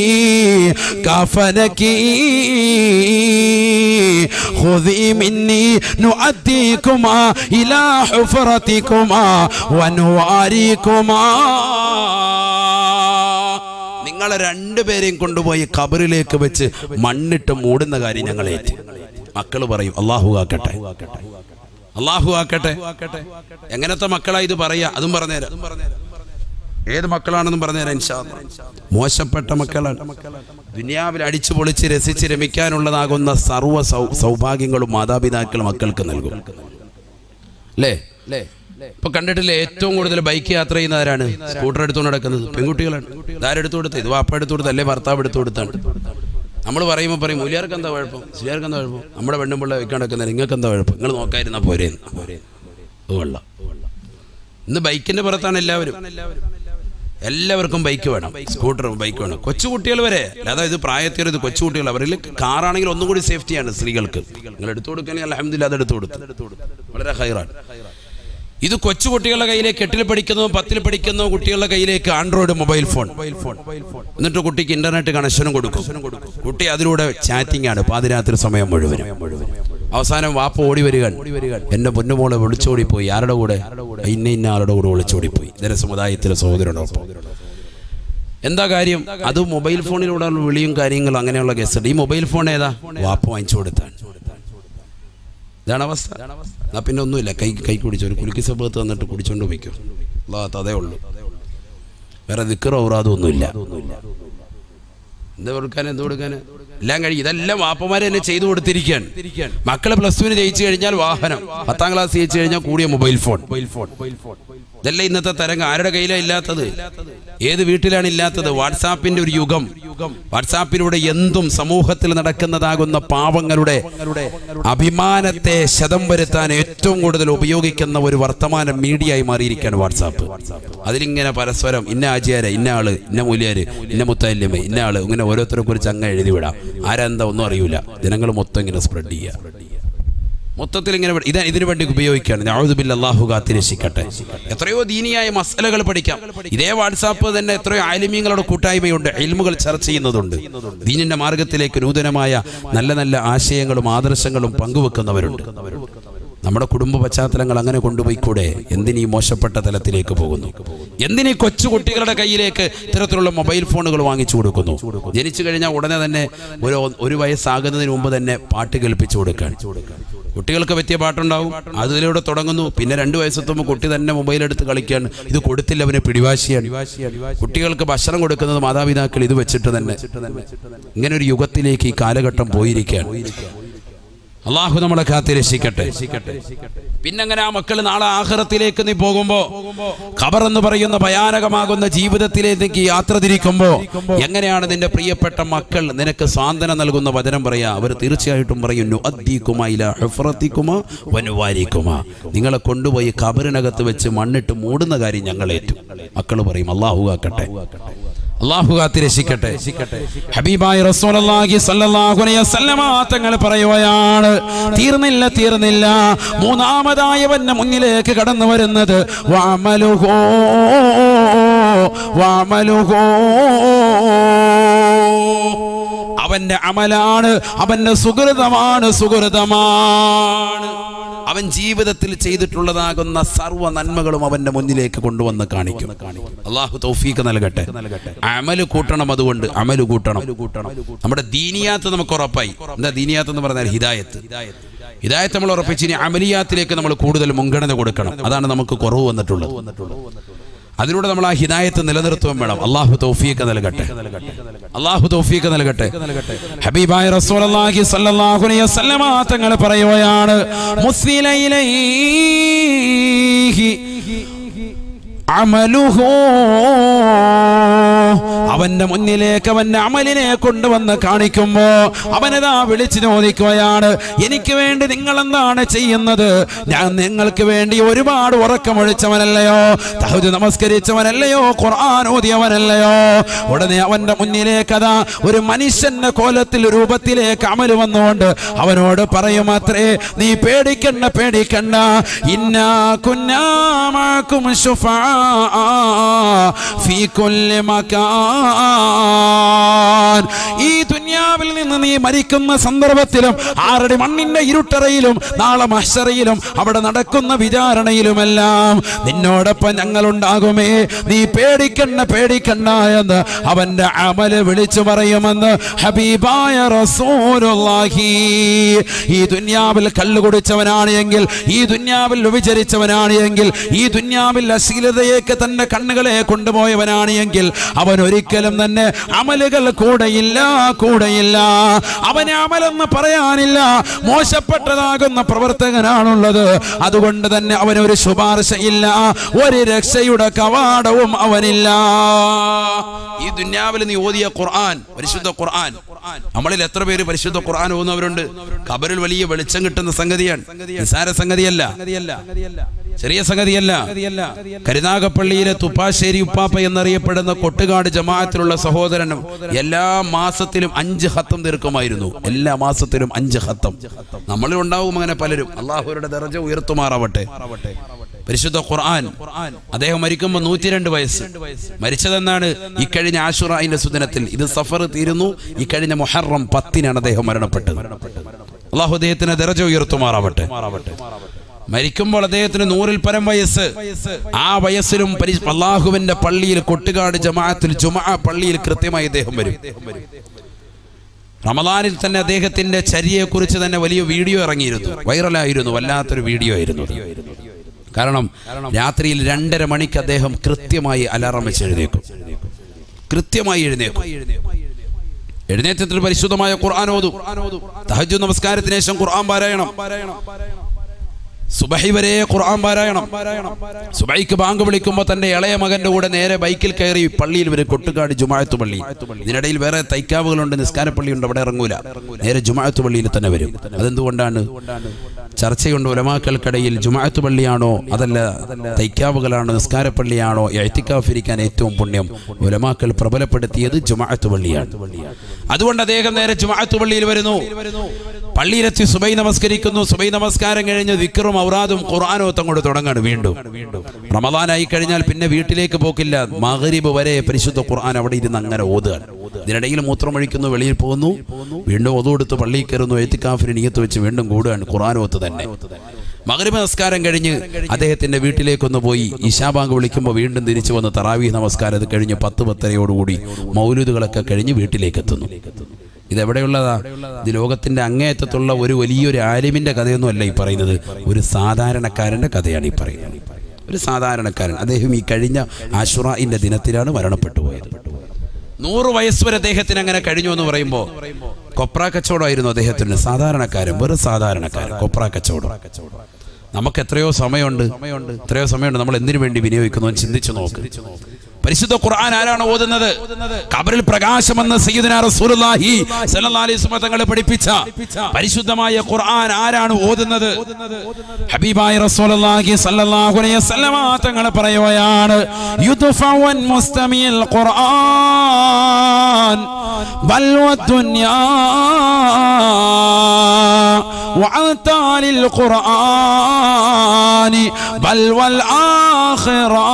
കഫനക്കി ഹുദി മിന്നി നുഅദ്ദികുമാ ഇലാ ഹുഫറതികുമാ വനുവാരികുമാ നിങ്ങളെ രണ്ടുപേരെയും കൊണ്ടുപോയി ഖബറിലേക്ക് വെച്ച് മണ്ണിട്ട് മൂടുന്ന കാര്യം ഞങ്ങൾ ഏറ്റ് മക്കള് പറയും അള്ളാഹു ആക്കട്ടെ അള്ളാഹു ആക്കട്ടെ എങ്ങനത്തെ മക്കളാ ഇത് പറയാ അതും പറഞ്ഞുതരാം ഏത് മക്കളാണെന്നും പറഞ്ഞുതരാം ഇൻഷാ അല്ലാ. മോശപ്പെട്ട മക്കളാണ് ദുനിയാവിൽ അടിച്ചു പൊളിച്ച് രസിച്ച് രമിക്കാനുള്ളതാകുന്ന സർവ്വ സൗ സൗഭാഗ്യങ്ങളും മാതാപിതാക്കൾ മക്കൾക്ക് നൽകും അല്ലേ ഇപ്പൊ കണ്ടിട്ടില്ലേ ഏറ്റവും കൂടുതൽ ബൈക്ക് യാത്ര ചെയ്യുന്ന ആരാണ് സ്കൂട്ടർ എടുത്തുകൊണ്ട് നടക്കുന്നത് പെൺകുട്ടികളാണ് ഇതാരെടുത്തു കൊടുത്തത് ഇത് വാപ്പ എടുത്തു കൊടുത്ത അല്ലേ ഭർത്താവ് എടുത്തു കൊടുത്താണ് നമ്മൾ പറയുമ്പോൾ പറയും മുലിയാർക്ക് എന്താ കുഴപ്പം സിലിയാർക്ക് എന്താ കുഴപ്പം നമ്മുടെ പെണ്ണുമ്പിള്ള വെക്കാൻ നടക്കുന്നത് നിങ്ങൾക്ക് എന്താ കുഴപ്പം നിങ്ങൾ നോക്കായിരുന്ന പോരെ അത് കൊള്ളാം ഇന്ന് ബൈക്കിന്റെ പുറത്താണ് എല്ലാവരും എല്ലാവർക്കും ബൈക്ക് വേണം സ്കൂട്ടറും ബൈക്ക് വേണം കൊച്ചുകുട്ടികൾ വരെ അല്ലാതെ ഇത് പ്രായത്തിൽ ഇത് കൊച്ചുകുട്ടികൾ അവരിൽ കാറാണെങ്കിൽ ഒന്നും കൂടി സേഫ്റ്റിയാണ് സ്ത്രീകൾക്ക് നിങ്ങൾ എടുത്തു കൊടുക്കുകയാണെങ്കിൽ അലഹമില്ല അത് എടുത്തു കൊടുത്തു വളരെ ഹൈറാണ് ഇത് കൊച്ചു കുട്ടികളുടെ കയ്യിലേക്ക് എട്ടിൽ പഠിക്കുന്നതും പത്തിൽ പഠിക്കുന്നതും കുട്ടികളുടെ കയ്യിലേക്ക് ആൻഡ്രോയിഡ് മൊബൈൽ ഫോൺ എന്നിട്ട് കുട്ടിക്ക് ഇന്റർനെറ്റ് കണക്ഷനും കൊടുക്കും കുട്ടി അതിലൂടെ ചാറ്റിംഗ് ആണ് പാതിരാത്രി സമയം മുഴുവനും അവസാനം വാപ്പ ഓടി വരിക എന്റെ പൊന്നുമോളെ വിളിച്ചോടി പോയി ആരുടെ കൂടെ ഇന്ന ഇന്ന ആളുടെ കൂടെ വിളിച്ചോടി പോയി ഇതര സമുദായത്തിലെ സഹോദരനോടൊപ്പം എന്താ കാര്യം അത് മൊബൈൽ ഫോണിലൂടെ വിളിയും കാര്യങ്ങളും അങ്ങനെയുള്ള കേസുണ്ട് ഈ മൊബൈൽ ഫോൺ ഏതാ വാപ്പ വാങ്ങിച്ചു കൊടുത്താണ് ഇതാണ് അവസ്ഥ എന്നാ പിന്നെ ഒന്നുമില്ല കൈ കൈ കുടിച്ചു ഒരു കുലുക്കി സബത്ത് വന്നിട്ട് കുടിച്ചോണ്ട് പോയിക്കോ അല്ലാത്ത അതേ ഉള്ളൂ വേറെ ദിക്കറോ ഔറാദും ഒന്നുമില്ല എന്ത് കൊടുക്കാൻ എന്ത് കൊടുക്കാൻ എല്ലാം കഴിയും ഇതെല്ലാം വാപ്പമാരെ തന്നെ ചെയ്തു കൊടുത്തിരിക്കുകയാണ് മക്കള് പ്ലസ് ടുവിന് ജയിച്ചു കഴിഞ്ഞാൽ വാഹനം പത്താം ക്ലാസ് ജയിച്ചു കഴിഞ്ഞാൽ കൂടിയ മൊബൈൽ ഫോൺ ഇതല്ലേ ഇന്നത്തെ തരംഗം ആരുടെ കയ്യിലാണ് ഇല്ലാത്തത് ഏത് വീട്ടിലാണ് ഇല്ലാത്തത് വാട്സാപ്പിന്റെ ഒരു യുഗം വാട്സാപ്പിലൂടെ എന്തും സമൂഹത്തിൽ നടക്കുന്നതാകുന്ന പാവങ്ങളുടെ അഭിമാനത്തെ ശതം വരുത്താൻ ഏറ്റവും കൂടുതൽ ഉപയോഗിക്കുന്ന ഒരു വർത്തമാന മീഡിയ ആയി മാറിയിരിക്കുകയാണ് വാട്സാപ്പ് അതിലിങ്ങനെ പരസ്പരം ഇന്ന ആചാര്യ ഇന്ന ആള് ഇന്ന മൂല്യാര് ഇന്ന മുത്തല്യമ ഇന്ന ആള് ഇങ്ങനെ ഓരോരുത്തരെ കുറിച്ച് അങ്ങ് എഴുതി വിടാം ആരെന്താ ഒന്നും അറിയൂല ജനങ്ങൾ മൊത്തം ഇങ്ങനെ സ്പ്രെഡ് ചെയ്യുക മൊത്തത്തിൽ ഇങ്ങനെ ഇതാ ഇതിനു വേണ്ടി ഉപയോഗിക്കുകയാണ് ഞാവുബിൽ അള്ളാഹു കാത്തിരക്ഷിക്കട്ടെ എത്രയോ ദീനിയായ മസലകൾ പഠിക്കാം ഇതേ വാട്സാപ്പ് തന്നെ എത്രയോ ആലിമ്യങ്ങളുടെ കൂട്ടായ്മയുണ്ട് എൽമുകൾ ചർച്ച ചെയ്യുന്നതുണ്ട് ദീനിന്റെ മാർഗത്തിലേക്ക് നൂതനമായ നല്ല നല്ല ആശയങ്ങളും ആദർശങ്ങളും പങ്കുവെക്കുന്നവരുണ്ട് നമ്മുടെ കുടുംബ പശ്ചാത്തലങ്ങൾ അങ്ങനെ കൊണ്ടുപോയിക്കൂടെ എന്തിനീ മോശപ്പെട്ട തലത്തിലേക്ക് പോകുന്നു എന്തിനീ കൊച്ചു കുട്ടികളുടെ കയ്യിലേക്ക് ഇത്തരത്തിലുള്ള മൊബൈൽ ഫോണുകൾ വാങ്ങിച്ചു കൊടുക്കുന്നു ജനിച്ചു കഴിഞ്ഞാൽ ഉടനെ തന്നെ ഒരു ഒരു വയസ്സാകുന്നതിന് മുമ്പ് തന്നെ പാട്ട് കേൾപ്പിച്ചു കൊടുക്കാൻ കുട്ടികൾക്ക് പറ്റിയ പാട്ടുണ്ടാവും അതിലൂടെ തുടങ്ങുന്നു പിന്നെ രണ്ട് വയസ്സെത്തുമ്പോൾ കുട്ടി തന്നെ മൊബൈൽ എടുത്ത് കളിക്കാൻ ഇത് കൊടുത്തില്ല അവന് പിടിവാശിയാണ് കുട്ടികൾക്ക് ഭക്ഷണം കൊടുക്കുന്നത് മാതാപിതാക്കൾ ഇത് വെച്ചിട്ട് തന്നെ ഇങ്ങനെ ഒരു യുഗത്തിലേക്ക് ഈ കാലഘട്ടം പോയിരിക്കുകയാണ് അള്ളാഹു നമ്മളെ കാത്തിരക്ഷിക്കട്ടെ പിന്നങ്ങനെ ആ മക്കൾ നാളെ ആഹ്റത്തിലേക്ക് നീ പോകുമ്പോ ഖബർ എന്ന് പറയുന്ന ഭയാനകമാകുന്ന ജീവിതത്തിലേക്ക് യാത്ര തിരിക്കുമ്പോ എങ്ങനെയാണ് നിന്റെ പ്രിയപ്പെട്ട മക്കൾ നിനക്ക് സാന്ത്വന നൽകുന്ന വചനം പറയാ അവർ തീർച്ചയായിട്ടും പറയുന്നു വനുവാരിക്കുമാ നിങ്ങളെ കൊണ്ടുപോയി ഖബറിനകത്ത് വെച്ച് മണ്ണിട്ട് മൂടുന്ന കാര്യം ഞങ്ങൾ ഏറ്റു മക്കൾ പറയും അള്ളാഹു ആക്കട്ടെ അള്ളാഹു കാത്തി രക്ഷിക്കട്ടെ ഹബീബായി റസൂലുള്ളാഹി സ്വല്ലല്ലാഹു അലൈഹി വസല്ലമ തങ്ങൾ പറയുകയാണ് തീർന്നില്ല തീർന്നില്ല മൂന്നാമതായവന്റെ മുന്നിലേക്ക് കടന്നു വരുന്നത് വഅമലുഹു വഅമലുഹു അവന്റെ അമലാണ് അവന്റെ സുഹൃതമാണ് സുഹൃതമാണ് അവൻ ജീവിതത്തിൽ ചെയ്തിട്ടുള്ളതാകുന്ന സർവ്വ നന്മകളും അവന്റെ മുന്നിലേക്ക് കൊണ്ടുവന്ന് കാണിക്കും അള്ളാഹു തൗഫീക്ക് നൽകട്ടെ അമല് കൂട്ടണം അതുകൊണ്ട് അമല് കൂട്ടണം നമ്മുടെ ദീനിയാത്ത് നമുക്ക് ഉറപ്പായി എന്താ ദീനിയാത്ത് എന്ന് പറഞ്ഞാൽ ഹിദായത്ത് ഹിദായത്ത് നമ്മൾ ഉറപ്പിച്ച് ഇനി അമലിയാത്തിലേക്ക് നമ്മൾ കൂടുതൽ മുൻഗണന കൊടുക്കണം അതാണ് നമുക്ക് കുറവ് വന്നിട്ടുള്ളത് അതിലൂടെ നമ്മൾ ആ ഹിദായത്ത് നിലനിർത്തുവാൻ വേണം അള്ളാഹു തൗഫീഖ് നൽകട്ടെ അള്ളാഹു തൗഫീഖ് നൽകട്ടെ ഹബീബായ റസൂലുള്ളാഹി സ്വല്ലല്ലാഹു അലൈഹി വസല്ലമ തങ്ങൾ പറയുകയാണ് മുസ്ലിലൈഹി അമലുഹു അവന്റെ മുന്നിലേക്ക് അവന്റെ അമലിനെ കൊണ്ടുവന്ന് കാണിക്കുമ്പോ അവനതാ വിളിച്ചു ചോദിക്കുകയാണ് എനിക്ക് വേണ്ടി നിങ്ങൾ എന്താണ് ചെയ്യുന്നത് ഞാൻ നിങ്ങൾക്ക് വേണ്ടി ഒരുപാട് ഉറക്കമൊഴിച്ചവനല്ലയോ തഹുദ് നമസ്കരിച്ചവനല്ലയോ ഖുർആൻ ഓതിയവനല്ലയോ ഉടനെ അവന്റെ മുന്നിലേക്ക് അതാ ഒരു മനുഷ്യന്റെ കോലത്തിൽ രൂപത്തിലേക്ക് അമല് വന്നുകൊണ്ട് അവനോട് പറയും അത്രേ നീ പേടിക്കണ്ട പേടിക്കണ്ട ഇന്നാ കുന്നാമാക്കും ഫീ കുല്ലി മകാൻ ഈ ദുനിയാവിൽ നിന്ന് നീ മരിക്കുന്ന സന്ദർഭത്തിലും ആറടി മണ്ണിന്റെ ഇരുട്ടറയിലും നാളെ മഹ്ശറയിലും അവിടെ നടക്കുന്ന വിചാരണയിലുമെല്ലാം നിന്നോടൊപ്പം ഞങ്ങൾ ഉണ്ടാകുമേ നീ പേടിക്കണ്ട പേടിക്കണ്ട എന്ന് അവന്റെ അമല് വിളിച്ചു പറയുമെന്ന് ഹബീബായ റസൂലുള്ളാഹി ഈ ദുനിയാവിൽ കള്ളു കുടിച്ചവനാണ് എങ്കിൽ ഈ ദുനിയാവിൽ വ്യഭിചരിച്ചവനാണ് എങ്കിൽ ഈ ദുനിയാവിൽ അശ്ലീലതയേക്ക് തന്റെ കണ്ണുകളെ കൊണ്ടുപോയവനാണ് എങ്കിൽ അവൻ ഒരിക്കലും തന്നെ അമലുകൾ കൂടെയില്ല കൂടെയില്ല അവന് അമലെന്ന് പറയാനില്ല മോശപ്പെട്ടതാകുന്ന പ്രവർത്തകനാണുള്ളത് അതുകൊണ്ട് തന്നെ അവനൊരു ശുപാർശയില്ല ഒരു രക്ഷയുടെ കവാടവും അവനില്ല ഈ ദുന്യാവിൽ നീ ഓതിയ ഖുർആൻ പരിശുദ്ധ ഖുർആൻ നമ്മളിൽ എത്ര പേര് പരിശുദ്ധ ഖുർആൻ ഓതുന്നവരുണ്ട് കബറിൽ വലിയ വെളിച്ചം കിട്ടുന്ന സംഗതിയാണ് നിസാര സംഗതിയല്ല ചെറിയ സംഗതിയല്ല കരുനാഗപ്പള്ളിയിലെ തുപ്പാശ്ശേരി ഉപ്പാപ്പ എന്നറിയപ്പെടുന്ന കൊട്ടുകാട് ജമാഅത്തിലുള്ള സഹോദരനും എല്ലാ മാസത്തിലും അഞ്ച് ഹത്തം തീർക്കുമായിരുന്നു എല്ലാ മാസത്തിലും അഞ്ച് ഹത്തം നമ്മളിൽ ഉണ്ടാവും അങ്ങനെ പലരും അള്ളാഹുരുടെ ദർജ ഉയർത്തുമാറാവട്ടെ പരിശുദ്ധ ഖുർആൻ അദ്ദേഹം മരിക്കുമ്പോൾ നൂറ്റിരണ്ട് വയസ്സ് മരിച്ചതെന്നാണ് ഇക്കഴിഞ്ഞ ആഷുറായിന്റെ സുദിനത്തിൽ ഇത് സഫർ തീരുന്നു ഇക്കഴിഞ്ഞ മുഹറം പത്തിനാണ് അദ്ദേഹം മരണപ്പെട്ടത് അള്ളാഹു അദ്ദേഹത്തിന് ദർജ ഉയർത്തുമാറാവട്ടെ മരിക്കുമ്പോൾ അദ്ദേഹത്തിന് നൂറിൽ പരം വയസ്സ് ആ വയസ്സിലും പരി- അള്ളാഹുവിന്റെ പള്ളിയിൽ കൊട്ടുകാട് ജമാഅത്തിൽ ജുമാ പള്ളിയിൽ കൃത്യമായി അദ്ദേഹം വരും റമദാനിൽ തന്നെ അദ്ദേഹത്തിന്റെ ചര്യയെ കുറിച്ച് തന്നെ വലിയ വീഡിയോ ഇറങ്ങിയിരുന്നു വൈറലായിരുന്നു വല്ലാത്തൊരു വീഡിയോ ആയിരുന്നു അത്. കാരണം രാത്രിയിൽ രണ്ടര മണിക്ക് അദ്ദേഹം കൃത്യമായി അലാറം വെച്ച് എഴുന്നേക്കും കൃത്യമായി എഴുന്നേക്കും എഴുന്നേറ്റത്തിൽ പരിശുദ്ധമായ ഖുർആൻ ഓതും തഹജു നമസ്കാരത്തിന് ശേഷം ഖുർആൻ പാരായണം സുബഹി വരെ ഖുർആൻ പാരായണം സുബൈക്ക് ബാങ്ക് വിളിക്കുമ്പോൾ തന്റെ ഇളയ മകന്റെ കൂടെ നേരെ ബൈക്കിൽ കയറി പള്ളിയിൽ വരും കൊട്ടുകാട് ജുമാഅത്ത് പള്ളി ഇതിനിടയിൽ വേറെ തൈക്കാവുകളുണ്ട് നിസ്കാരപ്പള്ളിയുണ്ട് അവിടെ ഇറങ്ങൂല നേരെ ജുമാഅത്ത് പള്ളിയിൽ തന്നെ വരും അതെന്തുകൊണ്ടാണ് ചർച്ചയുണ്ട് ഉലമാക്കൾക്കിടയിൽ ജുമാഅത്ത് പള്ളിയാണോ അതല്ല തൈക്കാവുകളാണോ നിസ്കാരപ്പള്ളിയാണോ എഴുത്തിക്കാഫിരിക്കാൻ ഏറ്റവും പുണ്യം ഉലമാക്കൾ പ്രബലപ്പെടുത്തിയത് ജുമാഅത്ത് പള്ളിയാണ് അതുകൊണ്ട് അദ്ദേഹം നേരെ ജുമാഅത്ത് പള്ളിയിൽ വരുന്നു പള്ളിയിലെത്തി സുബൈ നമസ്കരിക്കുന്നു സുബൈ നമസ്കാരം കഴിഞ്ഞ് വിക്റും ഔറാദും ഖുർആാനും അങ്ങോട്ട് തുടങ്ങാണ് വീണ്ടും റമദാനായി കഴിഞ്ഞാൽ പിന്നെ വീട്ടിലേക്ക് പോക്കില്ല മഗ്രിബ് വരെ പരിശുദ്ധ ഖുർആൻ അവിടെ ഇരുന്ന് അങ്ങനെ ഓതുകയാണ് ഇതിനിടയിൽ മൂത്രമൊഴിക്കുന്നു വെളിയിൽ പോകുന്നു വീണ്ടും ഒതുകൊടുത്ത് പള്ളിയിൽ കയറുന്നു എത്തിക്കാഫിന് നീയത്ത് വെച്ച് വീണ്ടും കൂടുകയാണ് ഖുർആൻ ഓത്ത് തന്നെ മഗ്രിബ് നമസ്കാരം കഴിഞ്ഞ് അദ്ദേഹത്തിന്റെ വീട്ടിലേക്കൊന്ന് പോയി ഇശാബാങ്ക് വിളിക്കുമ്പോൾ വീണ്ടും തിരിച്ചു വന്ന് തറാവി നമസ്കാരം അത് കഴിഞ്ഞ് പത്ത് പത്തരയോടുകൂടി മൗലൂദുകളൊക്കെ കഴിഞ്ഞ് വീട്ടിലേക്ക് എത്തുന്നു ഇതെവിടെയുള്ളതാ ഇത് ലോകത്തിന്റെ അങ്ങേയറ്റത്തുള്ള ഒരു വലിയൊരു ആലിമിന്റെ കഥയൊന്നും അല്ല ഈ പറയുന്നത് ഒരു സാധാരണക്കാരന്റെ കഥയാണ് ഈ പറയുന്നത് ഒരു സാധാരണക്കാരൻ അദ്ദേഹം ഈ കഴിഞ്ഞ ആഷുറായിന്റെ ദിനത്തിലാണ് മരണപ്പെട്ടു പോയത് നൂറ് വയസ്സ് വരെ അദ്ദേഹത്തിന് അങ്ങനെ കഴിഞ്ഞു എന്ന് പറയുമ്പോൾ കൊപ്ര കച്ചവടമായിരുന്നു അദ്ദേഹത്തിന് സാധാരണക്കാരൻ വെറും സാധാരണക്കാരൻ കൊപ്ര കച്ചവടം നമുക്ക് എത്രയോ സമയമുണ്ട് എത്രയോ സമയമുണ്ട് നമ്മൾ എന്തിനു വേണ്ടി വിനിയോഗിക്കുന്നു എന്ന് ചിന്തിച്ചു നോക്ക് പരിശുദ്ധ ഖുർആൻ ആരാണ് ഓതുന്നത് കബറിൽ പ്രകാശമെന്ന് സയ്യിദുനാ റസൂലുള്ളാഹി സ്വല്ലല്ലാഹി അലൈഹി വസല്ലം തങ്ങൾ പഠിപ്പിച്ച പരിശുദ്ധമായ ഖുർആൻ ആരാണ് ഓതുന്നത് ഹബീബായ റസൂലുള്ളാഹി സ്വല്ലല്ലാഹു അലൈഹി വസല്ലം തങ്ങൾ പറയുകയാണ് യുദ്ഫവൻ മുസ്തമിൽ ഖുർആൻ ബൽ വദ്ദുനിയാ وعتال القرآن بل والآخرة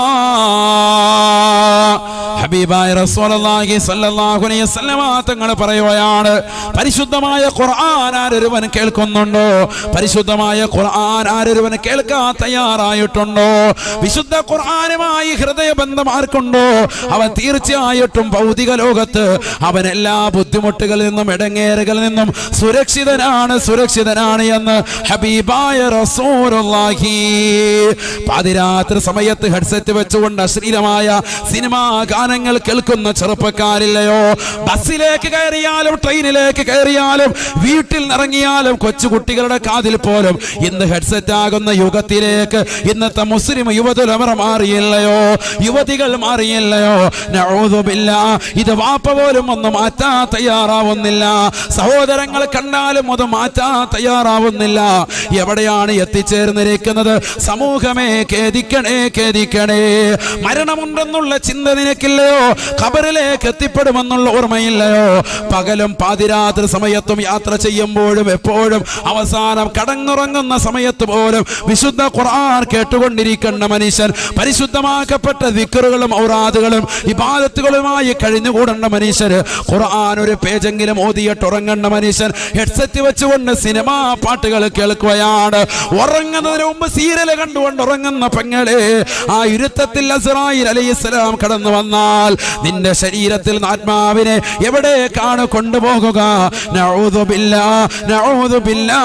ഹബീബായ റസൂലുള്ളാഹി സ്വല്ലല്ലാഹു അലൈഹി വസല്ലമ തങ്ങൾ പറയുകയാണ് പരിശുദ്ധമായ ഖുർആൻ ആരൊരുവൻ കേൾക്കുന്നുണ്ടോ പരിശുദ്ധമായ ഖുർആൻ ആരൊരുവൻ കേൾക്കാൻ തയ്യാറായിട്ടുണ്ടോ വിശുദ്ധ ഖുർആനുമായി ഹൃദയബന്ധം ആർക്കുണ്ടോ അവൻ തീർച്ചയായിട്ടും ഭൗതിക ലോകത്ത് അവൻ എല്ലാ ബുദ്ധിമുട്ടുകളിൽ നിന്നും ഇടങ്ങേറുകളിൽ നിന്നും സുരക്ഷിതനാണ് സുരക്ഷിതനാണ് എന്ന് ഹബീബായ റസൂലുള്ളാഹി പാതിരാത്രി സമയത്ത് ഹെഡ്സെറ്റ് വെച്ചുകൊണ്ട് അശ്ലീലമായ സിനിമാ ഗാനങ്ങൾ കേൾക്കുന്ന ചെറുപ്പക്കാരില്ലയോ ബസ്സിലേക്ക് കയറിയാലും ട്രെയിനിലേക്ക് കയറിയാലും വീട്ടിൽ നിറങ്ങിയാലും കൊച്ചുകുട്ടികളുടെ കാതിൽ പോലും ഇന്ന് ഹെഡ്സെറ്റ് ആകുന്ന യുഗത്തിലേക്ക് ഇന്നത്തെ മുസ്ലിം യുവതുലമറ മാറിയില്ലയോ യുവതികൾ മാറിയില്ലയോ നഊദുബില്ല ഇത് വാപ്പ പോലും ഒന്ന് മാറ്റാൻ തയ്യാറാവുന്നില്ല സഹോദരങ്ങൾ കണ്ടാലും അത് മാറ്റാൻ തയ്യാറാവുന്നില്ല എവിടെയാണ് എത്തിച്ചേർന്നിരിക്കുന്നത് സമൂഹമേ ഖേദിക്കണേ ഖേദിക്കണേ മരണമുണ്ടെന്നുള്ള ചിന്ത നിനക്കില്ലയോ ഖബറിലേക്ക് എത്തിപ്പെടുമെന്നുള്ള ഓർമ്മയില്ലയോ പകലും പാതിരാത്രി സമയത്തും യാത്ര ചെയ്യുമ്പോഴും എപ്പോഴും അവസാനം കടന്നുറങ്ങുന്ന സമയത്ത് പോലും വിശുദ്ധ ഖുർആൻ കേട്ടുകൊണ്ടിരിക്കുന്ന മനുഷ്യൻ പരിശുദ്ധമാക്കപ്പെട്ട ദിക്കറുകളും ഔറാദുകളും ഇബാദത്തുകളുമായി കഴിഞ്ഞുകൂടേണ്ട മനുഷ്യര് ഖുർആൻ ഒരു പേജെങ്കിലും ഓതിയിട്ട് ഉറങ്ങേണ്ട മനുഷ്യൻ ഹെഡ്സെറ്റ് വെച്ചുകൊണ്ട് സിനിമാ പാട്ടുകൾ കേൾക്കുകയാണ് ഉറങ്ങുന്നതിന് മുമ്പ് സീരിയൽ കണ്ടുകൊണ്ട് ഉറങ്ങുന്ന പെങ്ങളെ ആ ഇരുത്തത്തിൽ അസ്രായിൽ അലൈഹിസ്സലാം കടന്നു വന്നാൽ നിന്റെ ശരീരത്തിൽ നിന്ന് ആത്മാവിനെ എവിടേക്കാണ് കൊണ്ടുപോകുക നഊദുബില്ലാ, നഊദുബില്ലാ.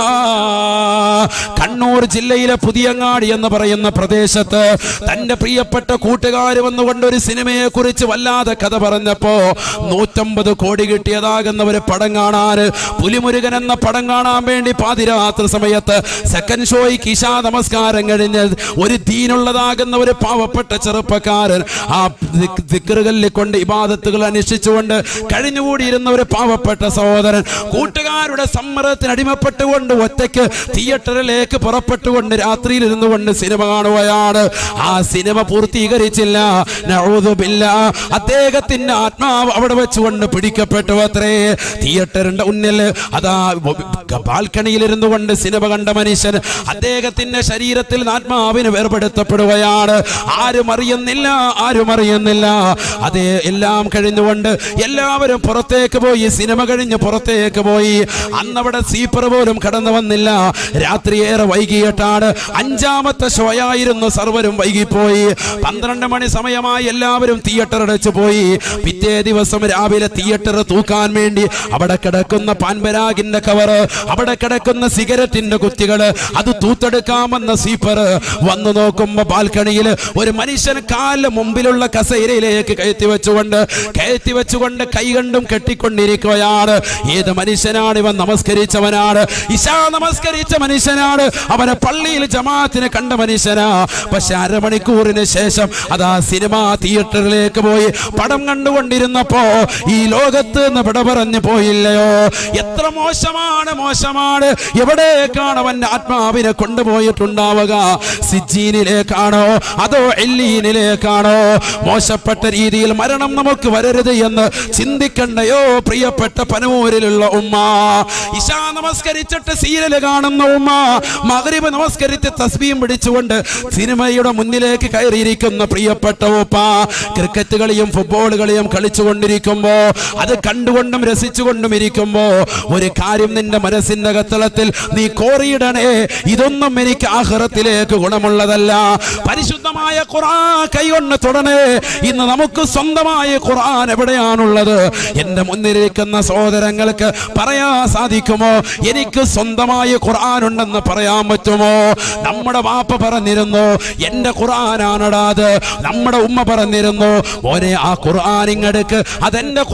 കണ്ണൂർ ജില്ലയിലെ പുതിയങ്ങാടി എന്ന് പറയുന്ന പ്രദേശത്ത് തന്റെ പ്രിയപ്പെട്ട കൂട്ടുകാർ വന്നുകൊണ്ട് ഒരു സിനിമയെ കുറിച്ച് വല്ലാതെ കഥ പറഞ്ഞപ്പോ നൂറ്റമ്പത് കോടി കിട്ടിയതാകുന്ന ഒരു പടം കാണാൻ പുലിമുരുകൻ എന്ന പടം കാണാൻ വേണ്ടി പാതിരാത്രി സമയത്ത് സെക്കൻഡ് ഷോയ്ക്ക് ഇശാ നമസ്കാരം കഴിഞ്ഞ് ഒരു ദീനുള്ളതാകുന്ന ഒരു പാവപ്പെട്ട ചെറുപ്പക്കാരൻ ആ ദിക്- ദിക്റുകളിൽ കൊണ്ട് ഇബാദത്തുകൾ അനുഷ്ഠിച്ചുകൊണ്ട് കഴിഞ്ഞുകൂടിയിരുന്ന ഒരു പാവപ്പെട്ട സഹോദരൻ കൂട്ടുകാരുടെ സമ്മർദ്ദത്തിന് അടിമപ്പെട്ടുകൊണ്ട് ഒറ്റയ്ക്ക് തിയേറ്ററിലേക്ക് പുറപ്പെട്ടുകൊണ്ട് രാത്രിയിൽ ഇരുന്നു കൊണ്ട് സിനിമ കാണുകയാണ് ആ സിനിമ പൂർത്തീകരിച്ചില്ല നഊദുബില്ലാ. അദ്ദേഹത്തിന്റെ ആത്മാവ് അവിടെ വെച്ചുകൊണ്ട് പിടിക്കപ്പെട്ടു അത്രേ തിയേറ്ററിന്റെ മുന്നിൽ അതാ ബാൽക്കണിയിൽ ഇരുന്നു കൊണ്ട് സിനിമ കണ്ട മനുഷ്യൻ അദ്ദേഹത്തിന്റെ ശരീരത്തിൽ നിന്ന് ആത്മാവിന് വേർപെടുത്തപ്പെടുകയാണ് ആരും അറിയുന്നില്ല ആരും അറിയുന്നില്ല അതേ എല്ലാം കഴിഞ്ഞുകൊണ്ട് എല്ലാവരും പുറത്തേക്ക് പോയി സിനിമ കഴിഞ്ഞ് പുറത്തേക്ക് പോയി അന്നവിടെ സീപ്പർ പോലും കടന്നു വന്നില്ല രാത്രിയേറെ വൈകിയിട്ടാണ് അഞ്ചാമത്തെ ഷോ ആയിരുന്നു സർവരും വൈകിപ്പോയി പന്ത്രണ്ട് മണി സമയമായി എല്ലാവരും തിയേറ്റർ അടച്ചു പോയി പിറ്റേ ദിവസം രാവിലെ തിയേറ്റർ തൂക്കാൻ വേണ്ടി അവിടെ കിടക്കുന്ന പാൻപരാഗിന്റെ കവറ് അവിടെ കിടക്കുന്ന സിഗരറ്റിന്റെ കുത്തികള് അത് തൂത്തെടുക്കാമെന്ന സീപ്പർ വന്നു നോക്കുമ്പോ ബാൽക്കണിയിൽ ഒരു മനുഷ്യൻ കാലിന് മുമ്പിലുള്ള കസേരയിലേക്ക് കയറ്റി വെച്ചുകൊണ്ട് കയറ്റി വെച്ചുകൊണ്ട് കൈ കണ്ടും കെട്ടിക്കൊണ്ടിരിക്കുകയാണ് ഏത് മനുഷ്യനാണ് ഇവൻ നമസ്കരിച്ചവനാണ് ഇശാ നമസ്കരിച്ച മനുഷ്യനാണ് അവനെ പള്ളിയിൽ ജമാഅത്തിന് കണ്ട മനുഷ്യനാ പക്ഷെ അരമണിക്കൂറിന് ശേഷം അതാ സിനിമ തിയേറ്ററിലേക്ക് പോയി പടം കണ്ടുകൊണ്ടിരുന്നപ്പോ ഈ ലോകത്ത് നിന്ന് വിട പറഞ്ഞു പോയില്ലയോ എത്ര മോശമാണ് മോശമാണ് എവിടേക്കാണ് അവന്റെ ആത്മാവിനെ കൊണ്ടുപോയിട്ടുണ്ടാവുക സിജീനിലേക്കാണോ അതോ എല്ലീനിലേക്കാണോ മോശപ്പെട്ട രീതിയിൽ മരണം നമുക്ക് വരരുത് എന്ന് ചിന്തിക്കണ്ടയോ പ്രിയപ്പെട്ട പനൂരിലുള്ള ഉമ്മ ഇശാ നമസ്കരിച്ചിട്ട് സീരിയൽ കാണുന്ന ഉമ്മ മകരിബ് നമസ്കരിച്ച് തസ്ബീം പിടിച്ചുകൊണ്ട് സിനിമയുടെ മുന്നിലേക്ക് കയറിയിരിക്കുന്ന പ്രിയപ്പെട്ട ഉപ്പ ക്രിക്കറ്റ് കളിയും ഫുട്ബോൾ കളിയും കളിച്ചുകൊണ്ടിരിക്കുമ്പോ അത് കണ്ടുകൊണ്ടും രസിച്ചുകൊണ്ടും ഇരിക്കുമ്പോ ഒരു കാര്യം നിന്റെ മനസ്സിന്റെ കത്തളത്തിൽ നീ കോറിയിടണേ ഇതൊന്നും എനിക്ക് ആഹ്റത്തിലേക്ക് ഗുണമുള്ളതല്ല പരിശുദ്ധമായ ഖുർആൻ കൈകൊണ്ട് തൊടണേ ഇന്ന് നമുക്ക് സ്വന്തമായ ഖുർആൻ എവിടെയാണുള്ളത് എന്റെ മുന്നിലിരിക്കുന്ന സഹോദരങ്ങൾക്ക് പറയാൻ സാധിക്കുമോ എനിക്ക് സ്വന്തമായ ഖുർആൻ ഉണ്ടെന്ന് പറയാൻ പറ്റുമോ നമ്മുടെ വാപ്പ പറഞ്ഞിരുന്നു എന്റെ ഖുർആനാണടാ അത് നമ്മുടെ ഉമ്മ പറഞ്ഞിരുന്നു മോനെ ആ ഖുർആൻ ഇങ്ങടുക്ക് അതെന്റെ ഖുർആനാണ്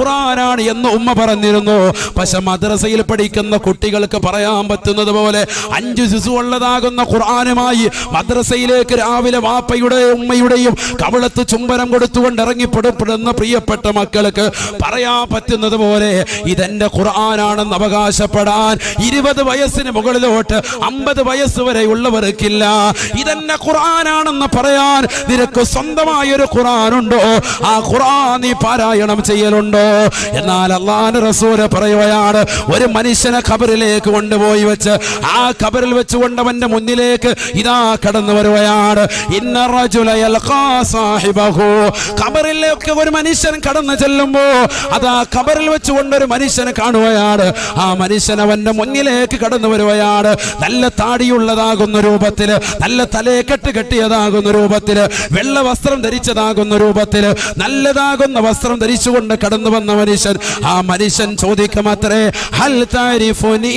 ഖുർആനാണ് എന്ന് ഉമ്മ പറഞ്ഞിരുന്നു പക്ഷെ മദ്രസയിൽ പഠിക്കുന്ന കുട്ടികൾക്ക് പറയാൻ പറ്റുന്നത് പോലെ അഞ്ചു ശിശു ഉള്ളതാകുന്ന ഖുർആനുമായി മദ്രസയിലേക്ക് രാവിലെ വാപ്പയുടെയും ഉമ്മയുടെയും കവിളത്ത് ചുംബനം കൊടുത്തുകൊണ്ട് ഇറങ്ങിപ്പെടുന്ന പ്രിയപ്പെട്ട മക്കൾക്ക് പറയാൻ പറ്റുന്നത് പോലെ ഇതെന്റെ ഖുർആനാണെന്ന് അവകാശപ്പെടാൻ ഇരുപത് വയസ്സിന് മുകളിലോട്ട് അമ്പത് വയസ്സ് വരെ ഉള്ളവർക്കില്ല ഇതെന്നെ ഖുർആനാണെന്ന് പറയാൻ നിനക്ക് സ്വന്തമായ ഒരു ഖുർആനുണ്ടോ ആ ഖുർആൻ നീ പാരായണം ചെയ്യലുണ്ടോ എന്നാൽ അള്ളാഹ് റസൂല് പറയുകയാണ് ഒരു മനുഷ്യനെ ഖബറിലേക്ക് കൊണ്ടുപോയി വെച്ച് ആ ഖബറിൽ വെച്ചുകൊണ്ട് അവന്റെ മുന്നിലേക്ക് ഇതാ കടന്നു വരുകയാണ് ഇന്ന റജുല യൽഖാ സാഹിബഹു ഖബറിലേക്ക് ഒരു മനുഷ്യൻ കടന്നു ചെല്ലുമ്പോ അതാ ഖബറിൽ വെച്ചുകൊണ്ട് ഒരു മനുഷ്യനെ കാണുകയാണ് ആ മനുഷ്യൻ അവന്റെ മുന്നിലേക്ക് കടന്നു വരുകയാണ് നല്ല താടിയുള്ളതാകുന്ന രൂപത്തില് നല്ല തലയെക്കെട്ട് കെട്ടിയതാകുന്ന രൂപത്തില് വെള്ള വസ്ത്രം ധരിച്ചതാകുന്ന രൂപത്തില് നല്ലതാകുന്ന വസ്ത്രം ധരിച്ചുകൊണ്ട് കടന്നു വന്ന മനുഷ്യൻ ആ മനുഷ്യൻ ചോദിക്കുമത്രേ ഹൽ താരിഫുനീ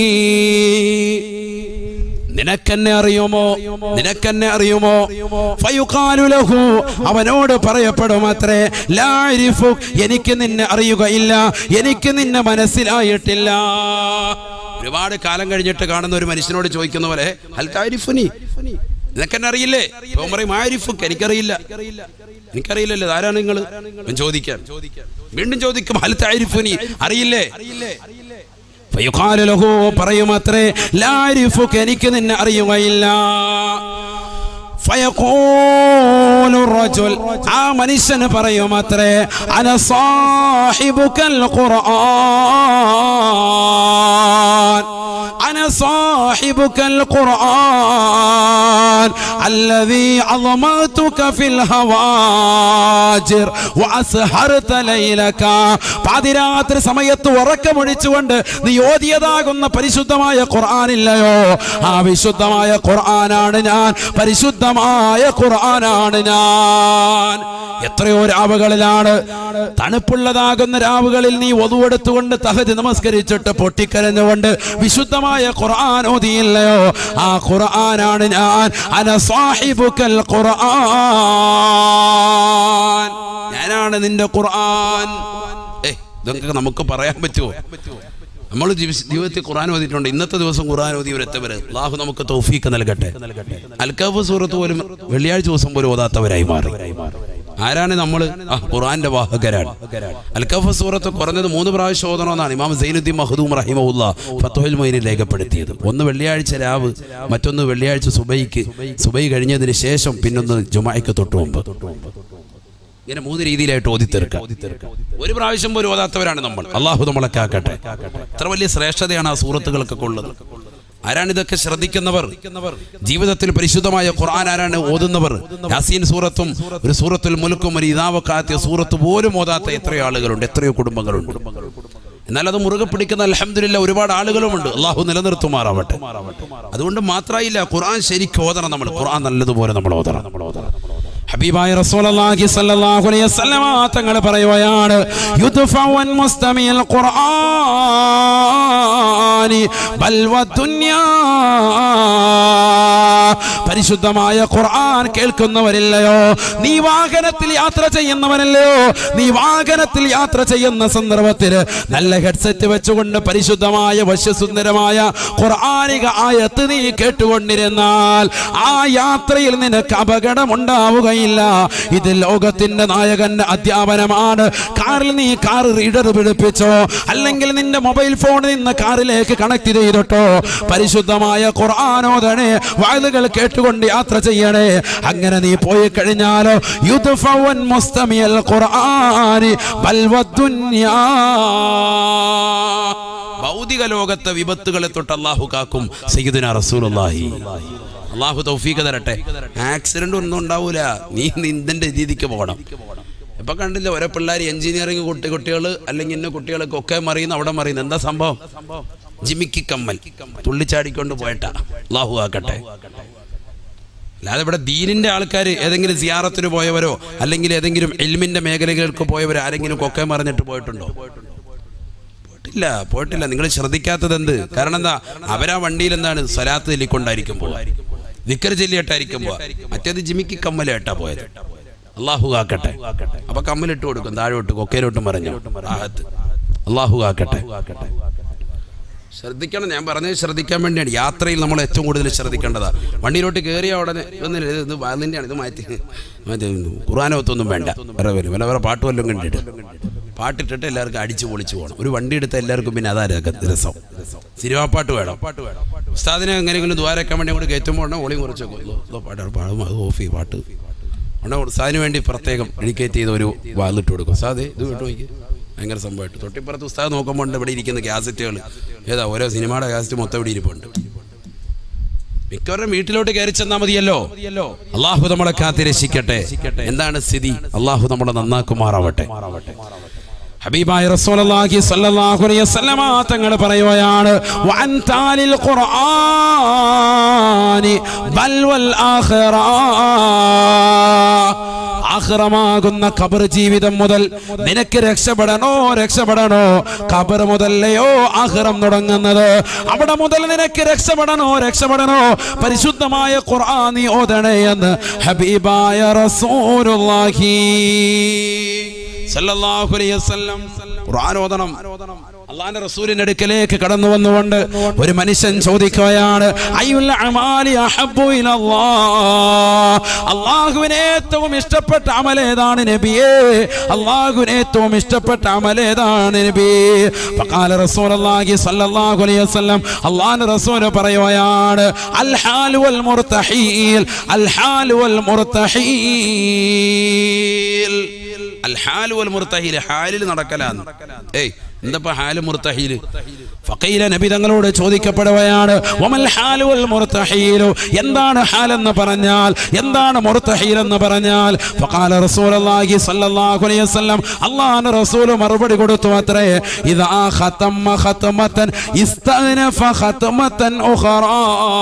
നിനക്കെന്നെ അറിയുമോ നിനക്കെന്നെ അറിയുമോ ഫയുഖാലു ലഹു അവനോട് പറയപ്പെടും അത്രേ ലാരിഫു എനിക്ക് നിന്നെ അറിയുകയില്ല എനിക്ക് നിന്നെ മനസ്സിലായിട്ടില്ല ഒരുപാട് കാലം കഴിഞ്ഞിട്ട് കാണുന്ന ഒരു മനുഷ്യനോട് ചോദിക്കുന്ന പോലെ ഹൽ താരിഫുനി നിനക്കെന്നെ അറിയില്ലേ ഇവൻ പറയും ആരിഫുക്ക് എനിക്കറിയില്ല എനിക്കറിയില്ലല്ലോ ആരാണ് നിങ്ങൾ ചോദിക്കാൻ വീണ്ടും ചോദിക്കും ഹൽ താരിഫുനി അറിയില്ലേ ഫയുഖാലു ലഹു പറയുമത്രേ ലാരിഫുക്ക് എനിക്ക് നിന്നെ അറിയുകയില്ല ഫയഖൂലു റജുൽ ആ മനുഷ്യന് പറയുമത്രേ അന സാഹിബുക്കൽ ഖുർആൻ അന സാഹിബുക്കൽ ഖുർആൻ الذي عظمتك في الهواجر وأسهرت ليلك പാതിരാത്രി സമയത്ത് ഉറക്കമൊഴിച്ചുകൊണ്ട് നീ ഓതിയതാകുന്ന പരിശുദ്ധമായ ഖുർആനില്ലയോ ആ വിശുദ്ധമായ ഖുർആനാണ് ഞാൻ പരിശുദ്ധമായ ഖുർആനാണ് ഞാൻ എത്രയോ രാവുകളിലാണ് തണുപ്പുള്ളതാകുന്ന രാവുകളിൽ നീ ഒതുവെടുത്തുകൊണ്ട് തഹജ് നമസ്കരിച്ചിട്ട് പൊട്ടിക്കരഞ്ഞുകൊണ്ട് വിശുദ്ധമായ ഖുർആൻ ഓതിയില്ലയോ ആ ഖുർആനാണ് ഞാൻ അന സാഹിബുക്കൽ ഖുർആൻ ഞാനാണ് നിന്റെ ഖുർആൻ ഏ ഇതൊക്കെ നമുക്ക് പറയാൻ പറ്റുമോ നമ്മൾ ജീവിതത്തിൽ ഖുർആൻ ഓതിയിട്ടുണ്ട് ഇന്നത്തെ ദിവസം ഖുർആൻ ഓതി ഒരത്തവര് അള്ളാഹു നമുക്ക് തൗഫീക്ക് നൽകട്ടെ അൽക്കാഫ് സൂറത്ത് പോലും വെള്ളിയാഴ്ച ദിവസം പോലും ഓതാത്തവരായി മാറി ആരാണ് നമ്മൾ ആ ഖുർആന്റെ വാഹകരാണ് അൽക്കഫ് സൂറത്ത് കുറഞ്ഞത് മൂന്ന് പ്രാവശ്യം ഓതണമെന്നാണ് ഇമാം സൈനുദ്ദീൻ മഹദൂം റഹിമുല്ല ഫത്തുൽ മൊയിനിൽ രേഖപ്പെടുത്തിയത് ഒന്ന് വെള്ളിയാഴ്ച രാവ് മറ്റൊന്ന് വെള്ളിയാഴ്ച സുബൈക്ക് സുബൈ കഴിഞ്ഞതിന് ശേഷം പിന്നൊന്ന് ജുമായ്ക്ക് തൊട്ടു മുമ്പ് ഇങ്ങനെ മൂന്ന് രീതിയിലായിട്ട് ഓതിത്തെറുക്കുക ഒരു പ്രാവശ്യം പോലും ഓതാത്തവരാണ് നമ്മൾ അള്ളാഹു നമ്മളെ കാക്കട്ടെ എത്ര വലിയ ശ്രേഷ്ഠതയാണ് ആ സൂറത്തുകൾക്കൊക്കെ ഉള്ളത് ആരാണ് ഇതൊക്കെ ശ്രദ്ധിക്കുന്നവർ ജീവിതത്തിൽ പരിശുദ്ധമായ ഖുർആൻ ആരാണ് ഓതുന്നവർ യാസീൻ സൂറത്തും ഒരു സൂറത്തുൽ മുലുക്കും ഒരു ഇതാവക്കാത്തിയ സൂറത്ത് പോലും ഓതാത്ത എത്രയോ ആളുകളുണ്ട് എത്രയോ കുടുംബങ്ങളുണ്ട് എന്നാൽ അത് മുറുകെ പിടിക്കുന്ന അലഹമില്ല ഒരുപാട് ആളുകളുമുണ്ട് അള്ളാഹു നിലനിർത്തുമാറാവട്ടെ അതുകൊണ്ട് മാത്രമായില്ല ഖുർആൻ ശരിക്കും ഓതണം നമ്മൾ ഖുർആൻ നല്ലതുപോലെ നമ്മൾ ഓതണം ഹബീബായ റസൂലുള്ളാഹി സ്വല്ലല്ലാഹു അലൈഹി വസല്ലമ തങ്ങൾ പറയുകയാണ് യുദ്ഫഉൻ മുസ്തമിൽ ഖുർആനി ബൽ വദുനിയാ പരിശുദ്ധമായ ഖുർആൻ കേൾക്കുന്നവരില്ലയോ നീ വാഹനത്തിൽ യാത്ര ചെയ്യുന്നവനല്ലയോ നീ വാഹനത്തിൽ യാത്ര ചെയ്യുന്ന സന്ദർഭത്തിൽ നല്ല ഹെഡ്സെറ്റ് വെച്ചുകൊണ്ട് പരിശുദ്ധമായ വശ്യസുന്ദരമായ ഖുർആനിക ആയത്ത് നീ കേട്ടുകൊണ്ടിരുന്നാൽ ആ യാത്രയിൽ നിനക്ക് അപകടമുണ്ടാവുകയില്ല ഇത് ലോകത്തിന്റെ നായകന്റെ അധ്യാപനമാണ് കാറിൽ നീ കാർ റീഡർ പിടിപ്പിച്ചോ അല്ലെങ്കിൽ നിന്റെ മൊബൈൽ ഫോണിൽ നിന്ന് കാറിലേക്ക് കണക്ട് ചെയ്തിട്ടോ പരിശുദ്ധമായ ഖുർആാനോദനെ വായലുകൾ കേട്ടുകൊണ്ട് യാത്ര ചെയ്യണേ അങ്ങനെ നീ പോയി കഴിഞ്ഞാലോ യുദ്ഫവൻ മുസ്തമിയൽ ഖുർആനി ബൽവദ്ദുന്യാ ഭൗതിക ലോകത്തെ വിപത്തുകളെ തൊട്ട് അള്ളാഹു കാക്കും സയ്യിദുന റസൂലുള്ളാഹി അള്ളാഹു തൗഫീഖ് തരട്ടെ ആക്സിഡന്റ് ഒന്നും ഉണ്ടാവൂല നീ നിന്റെ രീതിക്ക് പോകണം ഇപ്പൊ കണ്ടില്ല ഓരോ പിള്ളേർ എഞ്ചിനീയറിംഗ് കുട്ടി കുട്ടികൾ അല്ലെങ്കിൽ ഇന്ന കുട്ടികളൊക്കെ ഒക്കെ മറിയുന്ന അവിടെ മറിയുന്നു എന്താ സംഭവം ജിമിക്കി കമ്മൽ തുള്ളിച്ചാടിക്കൊണ്ട് പോയിട്ടാ അള്ളാഹു ആക്കട്ടെ അല്ലാതെ ഇവിടെ ദീനിന്റെ ആൾക്കാർ ഏതെങ്കിലും സിയാറത്തിന് പോയവരോ അല്ലെങ്കിൽ ഏതെങ്കിലും എൽമിന്റെ മേഖലകൾക്ക് പോയവരോ ആരെങ്കിലും കൊക്കെ മറിഞ്ഞിട്ട് പോയിട്ടുണ്ടോ പോയിട്ടില്ല പോയിട്ടില്ല നിങ്ങൾ ശ്രദ്ധിക്കാത്തത് എന്ത് കാരണം എന്താ അവരാ വണ്ടിയിൽ എന്താണ് സ്വലാത്ത് ചൊല്ലിക്കൊണ്ടായിരിക്കും പോവാ വിക്കർ ചൊല്ലിയിട്ടായിരിക്കും പോവാ മറ്റേത് ജിമിക്ക് കമ്മലേട്ടാ പോയത് അള്ളാഹു കാക്കട്ടെ അപ്പൊ കമ്മലിട്ട് കൊടുക്കും താഴോട്ട് കൊക്കയിലോട്ട് മറിഞ്ഞു ആഹത്ത് അള്ളാഹു കാക്കട്ടെ ശ്രദ്ധിക്കണം ഞാൻ പറഞ്ഞത് ശ്രദ്ധിക്കാൻ വേണ്ടിയാണ് യാത്രയിൽ നമ്മൾ ഏറ്റവും കൂടുതൽ ശ്രദ്ധിക്കേണ്ടതാ വണ്ടിയിലോട്ട് കയറിയ ഉടനെ ഒന്നില്ല ഇത് ഇത് വാലിൻ്റെയാണ് ഇത് മാറ്റി മാറ്റി ഖുറാനൊത്തൊന്നും വേണ്ട വേറെ വരും വല്ല വേറെ പാട്ട് വല്ലതും കണ്ടിട്ട് പാട്ടിട്ടിട്ട് എല്ലാവർക്കും അടിച്ചു പൊളിച്ചു പോകണം ഒരു വണ്ടി എടുത്ത എല്ലാവർക്കും പിന്നെ അതാ രക- രസം സിനിമാ പാട്ട് വേണം ഉസ്താദിനെ എങ്ങനെയെങ്കിലും ദ്വാരക്കാൻ വേണ്ടി അങ്ങോട്ട് കയറ്റുമ്പോൾ ഉടനെ ഒളി കുറച്ച് പാട്ട് പാടും അത് ഓഫ് ചെയ്യും പാട്ട് ഉടനെ ഉസ്താദിന് വേണ്ടി പ്രത്യേകം ഡെഡിക്കേറ്റ് ചെയ്ത ഒരു വാലിട്ട് കൊടുക്കും ഉസ്താദേ ഇത് കേട്ടോ എനിക്ക് ഭയങ്കര സംഭവമായിട്ട് തൊട്ടിപ്പുറത്ത് ഉസ്താദ് നോക്കുമ്പോൾ ഉണ്ട് ഇവിടെ ഇരിക്കുന്ന ക്യാസറ്റുകൾ ഏതാ ഓരോ സിനിമയുടെ ക്യാസറ്റ് മൊത്തം ഇവിടെ ഇരിപ്പുണ്ട് മിക്കവരുടെ വീട്ടിലോട്ട് കയറി ചെന്നാൽ മതിയല്ലോ അള്ളാഹു നമ്മളെ കാത്തി രക്ഷിക്കട്ടെ എന്താണ് സ്ഥിതി അള്ളാഹു നമ്മളെ നന്നാക്കുമാറാവട്ടെ ഹബീബായ റസൂലുള്ളാഹി സ്വല്ലല്ലാഹു അലൈഹി വസല്ലമ തങ്ങൾ പറയുകയാണ് വഅൻ താലിൽ ഖുർആനി ബൽ വൽ ആഖിറ ആഹ്റമാകുന്ന ഖബർ ജീവിതം മുതൽ നിനക്ക് രക്ഷപ്പെടണോ രക്ഷപ്പെടണോ ഖബർ മുതലയോ ആഹ്റം തുടങ്ങുന്നത് അവിടെ മുതൽ നിനക്ക് രക്ഷപ്പെടണോ രക്ഷപ്പെടണോ പരിശുദ്ധമായ ഖുർആൻ നീ ഓതണേ എന്ന് ഹബീബായ റസൂലുള്ളാഹി സല്ലല്ലാഹു അലൈഹി വസല്ലം ഖുർആൻ ഓതണം അള്ളാന്റെ റസൂലിന്റെ അടുക്കലേക്ക് കടന്നു വന്നുകൊണ്ട് ഒരു മനുഷ്യൻ ചോദിക്കുകയാണ് അയ്യുൽ അമാലി അഹബ്ബു ഇലല്ലാഹ് അള്ളാഹുവിന് ഏറ്റവും ഇഷ്ടപ്പെട്ട അമലേതാണ് നബിയേ അള്ളാഹുവിന് ഏറ്റവും ഇഷ്ടപ്പെട്ട അമലേതാണ് നബി ഫഖാല റസൂലുള്ളാഹി സ്വല്ലല്ലാഹു അലൈഹി വസല്ലം അള്ളാന്റെ റസൂൽ പറയുകയാണ് അൽ ഹാൽ വൽ മുർതഹീൽ അൽ ഹാൽ വൽ മുർതഹീൽ അൽ ഹാൽ വൽ മുർതഹീൽ ഹാലിൽ നടക്കലാന്ന് ഏയ് എന്തപ്പോ ഹാല് മുർത്തഹീല് ഫഖീല നബി തങ്ങളോട് ചോദിക്കപ്പെടുകയാണ് വമൽ ഹാലു വൽ മുർത്തഹീലു എന്താണ് ഹാൽ എന്ന് പറഞ്ഞാൽ എന്താണ് മുർത്തഹീൽ എന്ന് പറഞ്ഞാൽ ഫഖാല റസൂലുള്ളാഹി സ്വല്ലല്ലാഹു അലൈഹി വസല്ലം അല്ലാഹുവിന്റെ റസൂൽ മറുപടി കൊടുത്തു അത്രേ ഇദാ ഖതമ ഖതമതൻ ഇസ്തഅനഫ ഖതമതൻ ഉഖറാ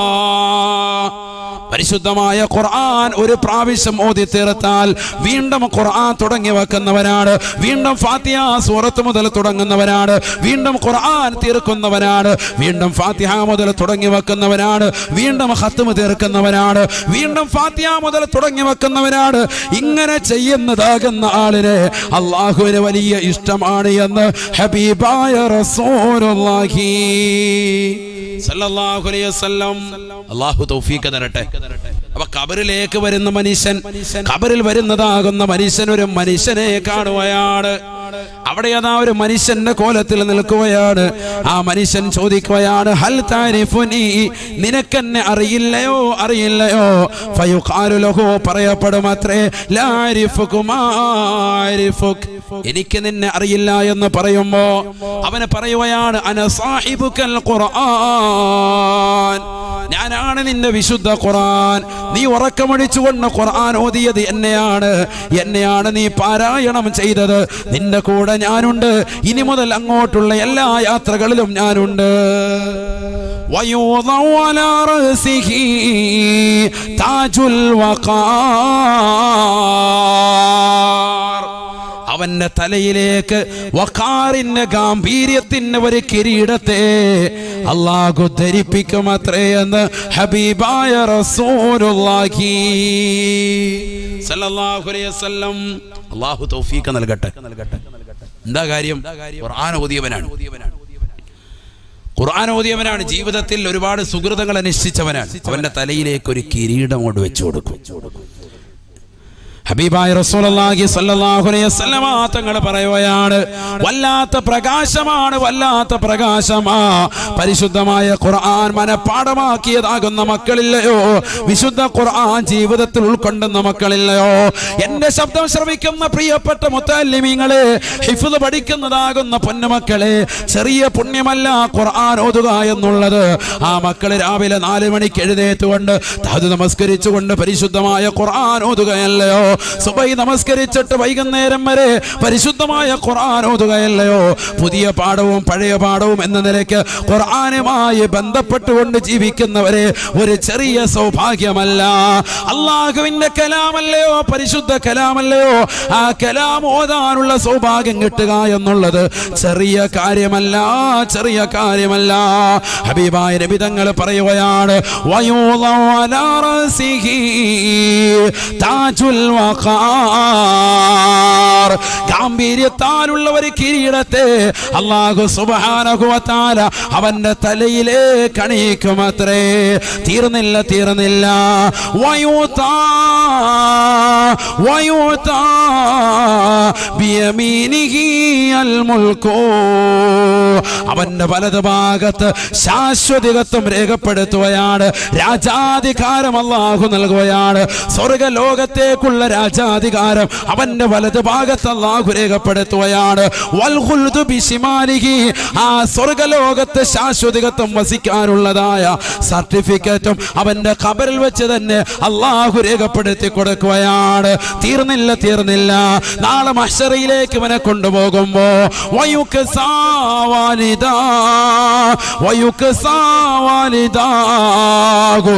പരിശുദ്ധമായ ഖുർആൻ ഒരു പ്രാവശ്യം ഓതി തീർത്താൽ വീണ്ടും ഖുർആൻ തുടങ്ങി വെക്കുന്നവനാണ് വീണ്ടും ഫാത്തിഹ സൂറത്ത് മുതൽ തുടങ്ങുന്നവനാണ് വീണ്ടും ഖുർആൻ തീർക്കുന്നവനാണ് വീണ്ടും ഫാത്തിഹ മുതൽ തുടങ്ങി വെക്കുന്നവനാണ് വീണ്ടും ഹത്തുമ തീർക്കുന്നവനാണ് വീണ്ടും ഫാത്തിഹ മുതൽ തുടങ്ങി വെക്കുന്നവനാണ് ഇങ്ങനെ ചെയ്യുന്നതാകുന്ന ആളിനെ അള്ളാഹുവിന് വലിയ ഇഷ്ടമാണ് എന്ന് ഹബീബായ റസൂലുള്ളാഹി സല്ലല്ലാഹു അലൈഹി വസല്ലം അള്ളാഹു തൗഫീഖ് തരട്ടെ അപ്പൊ കബറിലേക്ക് വരുന്ന മനുഷ്യൻ കബറിൽ വരുന്നതാകുന്ന മനുഷ്യൻ ഒരു മനുഷ്യനെ കാണുകയാണ് അവിടെ അതാ ഒരു മനുഷ്യന്റെ കോലത്തിൽ നിൽക്കുകയാണ് ആ മനുഷ്യൻ ചോദിക്കുകയാണ് ഹൽ താരിഫുനി നിനക്കെന്നെ അറിയില്ലയോ അറിയില്ലയോ ഫയുഖാലു ലഹു പറയപ്പെടും അത്രേ ലാരിഫുകുമാരിഫുക് എനിക്ക് നിന്നെ അറിയില്ല എന്ന് പറയുമ്പോ അവന് പറയുകയാണ് അന സാഹിബുക്കൽ ഖുർആൻ ഞാനാണ് നിന്റെ വിശുദ്ധ ഖുർആൻ നീ ഉറക്കമടിച്ചുകൊണ്ട് ഖുർആൻ ഓതിയത് എന്നെയാണ് എന്നെയാണ് നീ പാരായണം ചെയ്തത് നിന്റെ കൂടെ ഞാനുണ്ട് ഇനി മുതൽ അങ്ങോട്ടുള്ള എല്ലാ യാത്രകളിലും ഞാനുണ്ട് ويوضع على رأسه تاج الوقار അവന്റെ തലയിലേക്ക് വക്കാറിന്റെ ഗാംഭീര്യത്തിന് ഒരു കിരീടത്തെ അള്ളാഹു ധരിപ്പിക്കും അത്രേ എന്ന് ഹബീബായ റസൂലുള്ളാഹി സല്ലല്ലാഹു അലൈഹി വസല്ലം അള്ളാഹു തൗഫീഖ് നൽകട്ടെ എന്താ കാര്യം ഖുർആൻ ഓതിയവനാണ് ഖുർആൻ ഓതിയവനാണ് ജീവിതത്തിൽ ഒരുപാട് സുഹൃതങ്ങൾ അനുഷ്ഠിച്ചവനാണ് അവന്റെ തലയിലേക്ക് ഒരു കിരീടം കൊണ്ട് വെച്ചു കൊടുക്കും ഹബീബായ റസൂലുള്ളാഹി സ്വല്ലല്ലാഹു അലൈഹി വസല്ലമ തങ്ങൾ പറയുകയാണ് വല്ലാത്ത പ്രകാശമാണ് വല്ലാത്ത പ്രകാശമാ പരിശുദ്ധമായ ഖുർആൻ മനഃപ്പാടമാക്കിയതാകുന്ന മക്കളില്ലയോ വിശുദ്ധ ഖുർആൻ ജീവിതത്തിൽ ഉൾക്കൊണ്ടുന്ന മക്കളില്ലയോ എന്റെ ശബ്ദം ശ്രവിക്കുന്ന പ്രിയപ്പെട്ട മുത്തല്ലിമീങ്ങളെ ഹിഫ്ദ് പഠിക്കുന്നതാകുന്ന പൊന്നുമക്കളെ ചെറിയ പുണ്യമല്ല ഖുർആൻ ഓതുക എന്നുള്ളത് ആ മക്കള് രാവിലെ നാല് മണിക്ക് എഴുന്നേറ്റുകൊണ്ട് തഹദ് നമസ്കരിച്ചുകൊണ്ട് പരിശുദ്ധമായ ഖുർആൻ ഓതുകയല്ലയോ സുബൈ നമസ്കരിച്ചിട്ട് വൈകുന്നേരം വരെ പരിശുദ്ധമായ ഖുർആൻ ഓതുകയല്ലയോ പുതിയ പാഠവും പഴയ പാഠവും എന്ന നിലയ്ക്ക് ഖുർആനുമായി ബന്ധപ്പെട്ടുകൊണ്ട് ജീവിക്കുന്നവരെ ഒരു ചെറിയ സൗഭാഗ്യമല്ല അള്ളാഹുവിന്റെ കലാമല്ലയോ പരിശുദ്ധ കലാമല്ലയോ ആ കലാം ഓതാനുള്ള സൗഭാഗ്യം കിട്ടുക എന്നുള്ളത് ചെറിയ കാര്യമല്ല ചെറിയ കാര്യമല്ല ഹബീബായ നബി തങ്ങൾ പറയുകയാണ് വയൂള അലാ റസിഹി താജുൽ വഖാർ ഗാംഭീര്യത്താലുള്ള ഒരു കിരീടത്തെ അല്ലാഹു സുബ്ഹാനഹു വ തആല അവന്റെ തലയിലേക്ക് അണിയിക്കുമത്രേ തീർന്നില്ല തീർന്നില്ല വയൂതാ വയൂതാ ബിയമീനിഹി അൽ മുൽക്കു അവന്റെ വലത് ഭാഗത്ത് ശാശ്വതികത്വം രേഖപ്പെടുത്തുകയാണ് രാജാധികാരം അള്ളാഹു നൽകുകയാണ് സ്വർഗലോകത്തേക്കുള്ള രാജാധികാരം അവന്റെ വലത് ഭാഗത്ത് അള്ളാഹു രേഖപ്പെടുത്തുകയാണ് വൽഖുൽദു ബിശിമാലിഹി ആ സ്വർഗലോകത്ത് ശാശ്വതികത്വം വസിക്കാനുള്ളതായ സർട്ടിഫിക്കറ്റും അവന്റെ ഖബറിൽ വെച്ച് തന്നെ അള്ളാഹു രേഖപ്പെടുത്തി കൊടുക്കുകയാണ് തീർന്നില്ല തീർന്നില്ല നാളെ മഷറയിലേക്ക് ഇവനെ കൊണ്ടുപോകുമ്പോ വയുക്സാ വാലിദാ വയുക്സാ വാലിദാഹു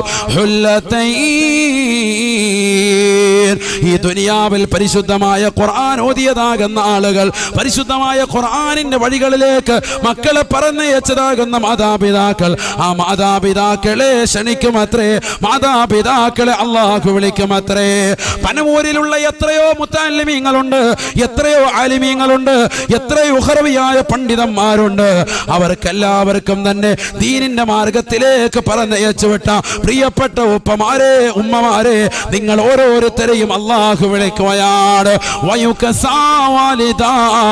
ഹുല്ലതൈൻ ഈ ദുനിയാവിൽ പരിശുദ്ധമായ ഖുർആൻ ഓതിയതാകുന്ന ആളുകൾ പരിശുദ്ധമായ ഖുർആനിന്റെ വഴികളിലേക്ക് മക്കളെ പറഞ്ഞയച്ചതാകുന്ന മാതാപിതാക്കൾ ആ മാതാപിതാക്കളെ ക്ഷണിക്കുമത്രേ മാതാപിതാക്കളെ അള്ളാഹു വിളിക്കുമത്രേ പനമൂരിലുള്ള എത്രയോ മുത്താലിമീങ്ങളുണ്ട് എത്രയോ ആലിമീങ്ങളുണ്ട് എത്രയോ ഉഹറവിയായ പണ്ഡിതന്മാരുണ്ട് അവർക്കെല്ലാവർക്കും തന്നെ ദീനിന്റെ മാർഗത്തിലേക്ക് പറഞ്ഞയച്ചു വിട്ട പ്രിയപ്പെട്ട ഉപ്പമാരെ ഉമ്മമാരെ നിങ്ങൾ ഓരോരുത്തരെയും അള്ളാഹു വിളിക്കുകയാണ് വയുക്കസാവാലിദാ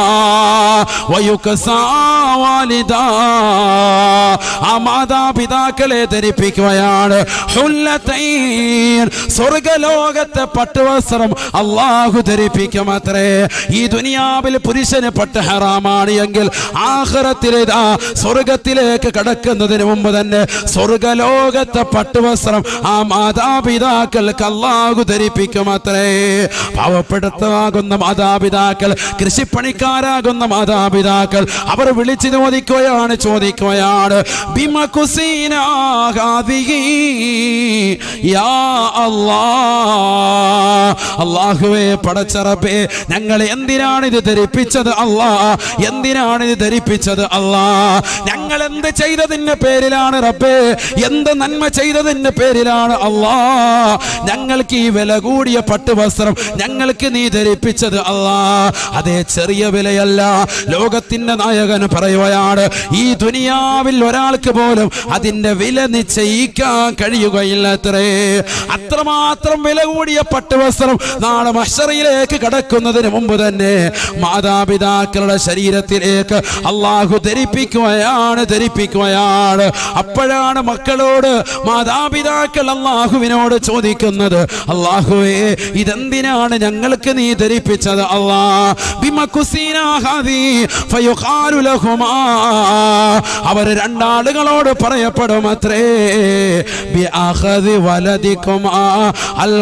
വയുക്കസാവാലിദാ ആ മാതാപിതാക്കളെ ധരിപ്പിക്കുകയാണ് ഹുല്ലതൈൻ സ്വർഗലോകത്തെ പട്ടുവസ്ത്രം അള്ളാഹു ധരിപ്പിക്കുമത്രേ ഈ ദുനിയാവിൽ പുരുഷന് പട്ട് ഹറാമാണ് എങ്കിൽ ആഹ്റത്തിലേതാ സ്വർഗത്തിലേക്ക് കടക്കുന്നതിന് മുമ്പ് തന്നെ സ്വർഗലോകത്തെ പട്ടുവസ്ത്രം ആ മാതാപിതാക്കൾക്ക് അള്ളാഹു ധരിപ്പിക്കുമത്രേ പാവപ്പെടുത്താകുന്ന മാതാപിതാക്കൾ കൃഷിപ്പണിക്കാരാകുന്ന മാതാപിതാക്കൾ അവർ വിളിച്ചു ചോദിക്കുകയാണ് ചോദിക്കുകയാണ് ബിമകുസീന ഹാദിഹി യാ അല്ലാ അള്ളാഹുവേ പടച്ചറപ്പേ ഞങ്ങൾ എന്തിനാണ് ഇത് ധരിപ്പിച്ചത് അല്ലാ എന്തിനാണ് ഇത് ധരിപ്പിച്ചത് അല്ലാ ഞങ്ങൾ എന്ത് ചെയ്തതിന്റെ പേരിലാണ് റബ്ബേ എന്ത് നന്മ ചെയ്തതിന്റെ പേരിലാണ് അല്ലാ ഞങ്ങൾക്ക് ഈ വില കൂടിയ പട്ടുവസ്ത്രം ഞങ്ങൾക്ക് നീ ധരിപ്പിച്ചത് അല്ലാ അതേ ചെറിയ വിലയല്ല ലോകത്തിന്റെ നായകൻ പറയുകയാണ് ഈ ദുനിയാവിൽ ഒരാൾക്ക് പോലും അതിന്റെ വില നിശ്ചയിക്കാൻ കഴിയുകയില്ല അത്രേ അത്രമാത്രം വില കൂടിയ പട്ടുവസ്ത്രം നാളെ മഷറയിലേക്ക് കടക്കുന്നതിന് മുമ്പ് തന്നെ മാതാപിതാക്കളുടെ ശരീരത്തിലേക്ക് അള്ളാഹു ധരിപ്പിക്കുകയാണ് ധരിപ്പിക്കുകയാണ് അപ്പോഴാണ് മക്കളോട് മാതാപിതാക്കൾ അള്ളാഹുവിനോട് ചോദിക്കുന്നത് അള്ളാഹുവേ ഇതെന്തിനാണ് ഞങ്ങൾക്ക് നീ ധരിപ്പിച്ചത് അള്ളാ ബിമകുസീനാഹാദി ഫയുഖാലു ലഹുമാ അവർ രണ്ടാളുകളോട് പറയപ്പെടും അത്രേ ബി അഖദി വലദിക്കുമാ അൽ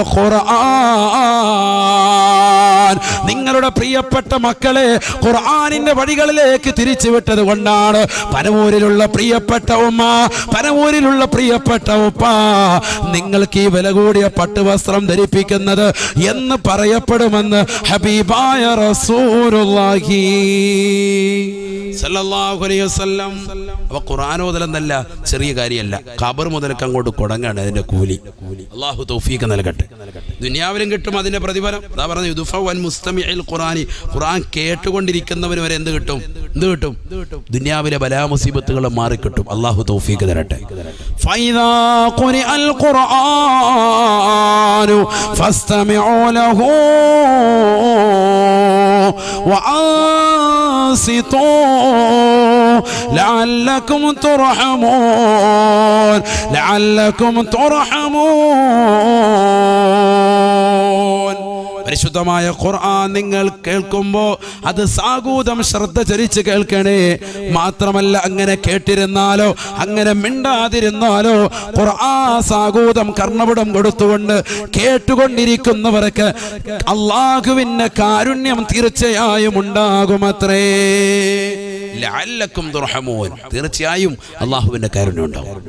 ഖുർആൻ നിങ്ങളുടെ പ്രിയപ്പെട്ട മക്കളെ ഖുർആനിന്റെ വഴികളിലേക്ക് തിരിച്ചുവിട്ടത് കൊണ്ടാണ് പനമൂരിലുള്ള പ്രിയപ്പെട്ട ഉമ്മ പനമൂരിലുള്ള പ്രിയപ്പെട്ട ഉപ്പ നിങ്ങൾക്ക് ഈ വില കൂടിയ പട്ടുവസ്ത്രം ധരിപ്പിക്കുന്നത് എന്ന് പറയപ്പെടുമെന്ന് ഹബീബായ റസൂലുള്ളാഹി സല്ലല്ലാഹു അലൈഹി വസല്ലം അപ്പൊ ഖുർആൻ ഓതലെന്നല്ല ചെറിയ കാര്യമല്ല ഖബർ മുതലക്ക് അങ്ങോട്ട് കൊടങ്ങാണ് അതിന്റെ കൂലി അള്ളാഹു തൗഫീഖ് നൽകട്ടെ ദുനിയാവിലും കിട്ടും അതിന്റെ പ്രതിഫലം അതാ പറഞ്ഞു യുദുഫ വൻ മുസ്തമിഇൽ ഖുർആനി ഖുർആൻ കേട്ടുകൊണ്ടിരിക്കുന്നവന് വരെ എന്ത് കിട്ടും എന്ത് കിട്ടും ദുനിയാവിലെ ബലാ മുസീബത്തുകൾ മാറിക്കിട്ടും അള്ളാഹു തൗഫീഖ് തരട്ടെ ഫൈദാ ഖുരിഅൽ ഖുർആനു ഫസ്തമിഉ ലഹു وأنصتوا لعلكم ترحمون لعلكم ترحمون പരിശുദ്ധമായ ഖുർആൻ നിങ്ങൾ കേൾക്കുമ്പോൾ അത് സാഗൂതം ശ്രദ്ധ ചരിച്ച് കേൾക്കണേ മാത്രമല്ല അങ്ങനെ കേട്ടിരുന്നാലോ അങ്ങനെ മിണ്ടാതിരുന്നാലോ ഖുർആൻ സാഗൂതം കർണപുടം കൊടുത്തുകൊണ്ട് കേട്ടുകൊണ്ടിരിക്കുന്നവർക്ക് അള്ളാഹുവിന്റെ കാരുണ്യം തീർച്ചയായും ഉണ്ടാകുമത്രേ ലഅല്ലക്കും തുർഹമൂൻ തീർച്ചയായും അള്ളാഹുവിന്റെ കാരുണ്യം ഉണ്ടാകും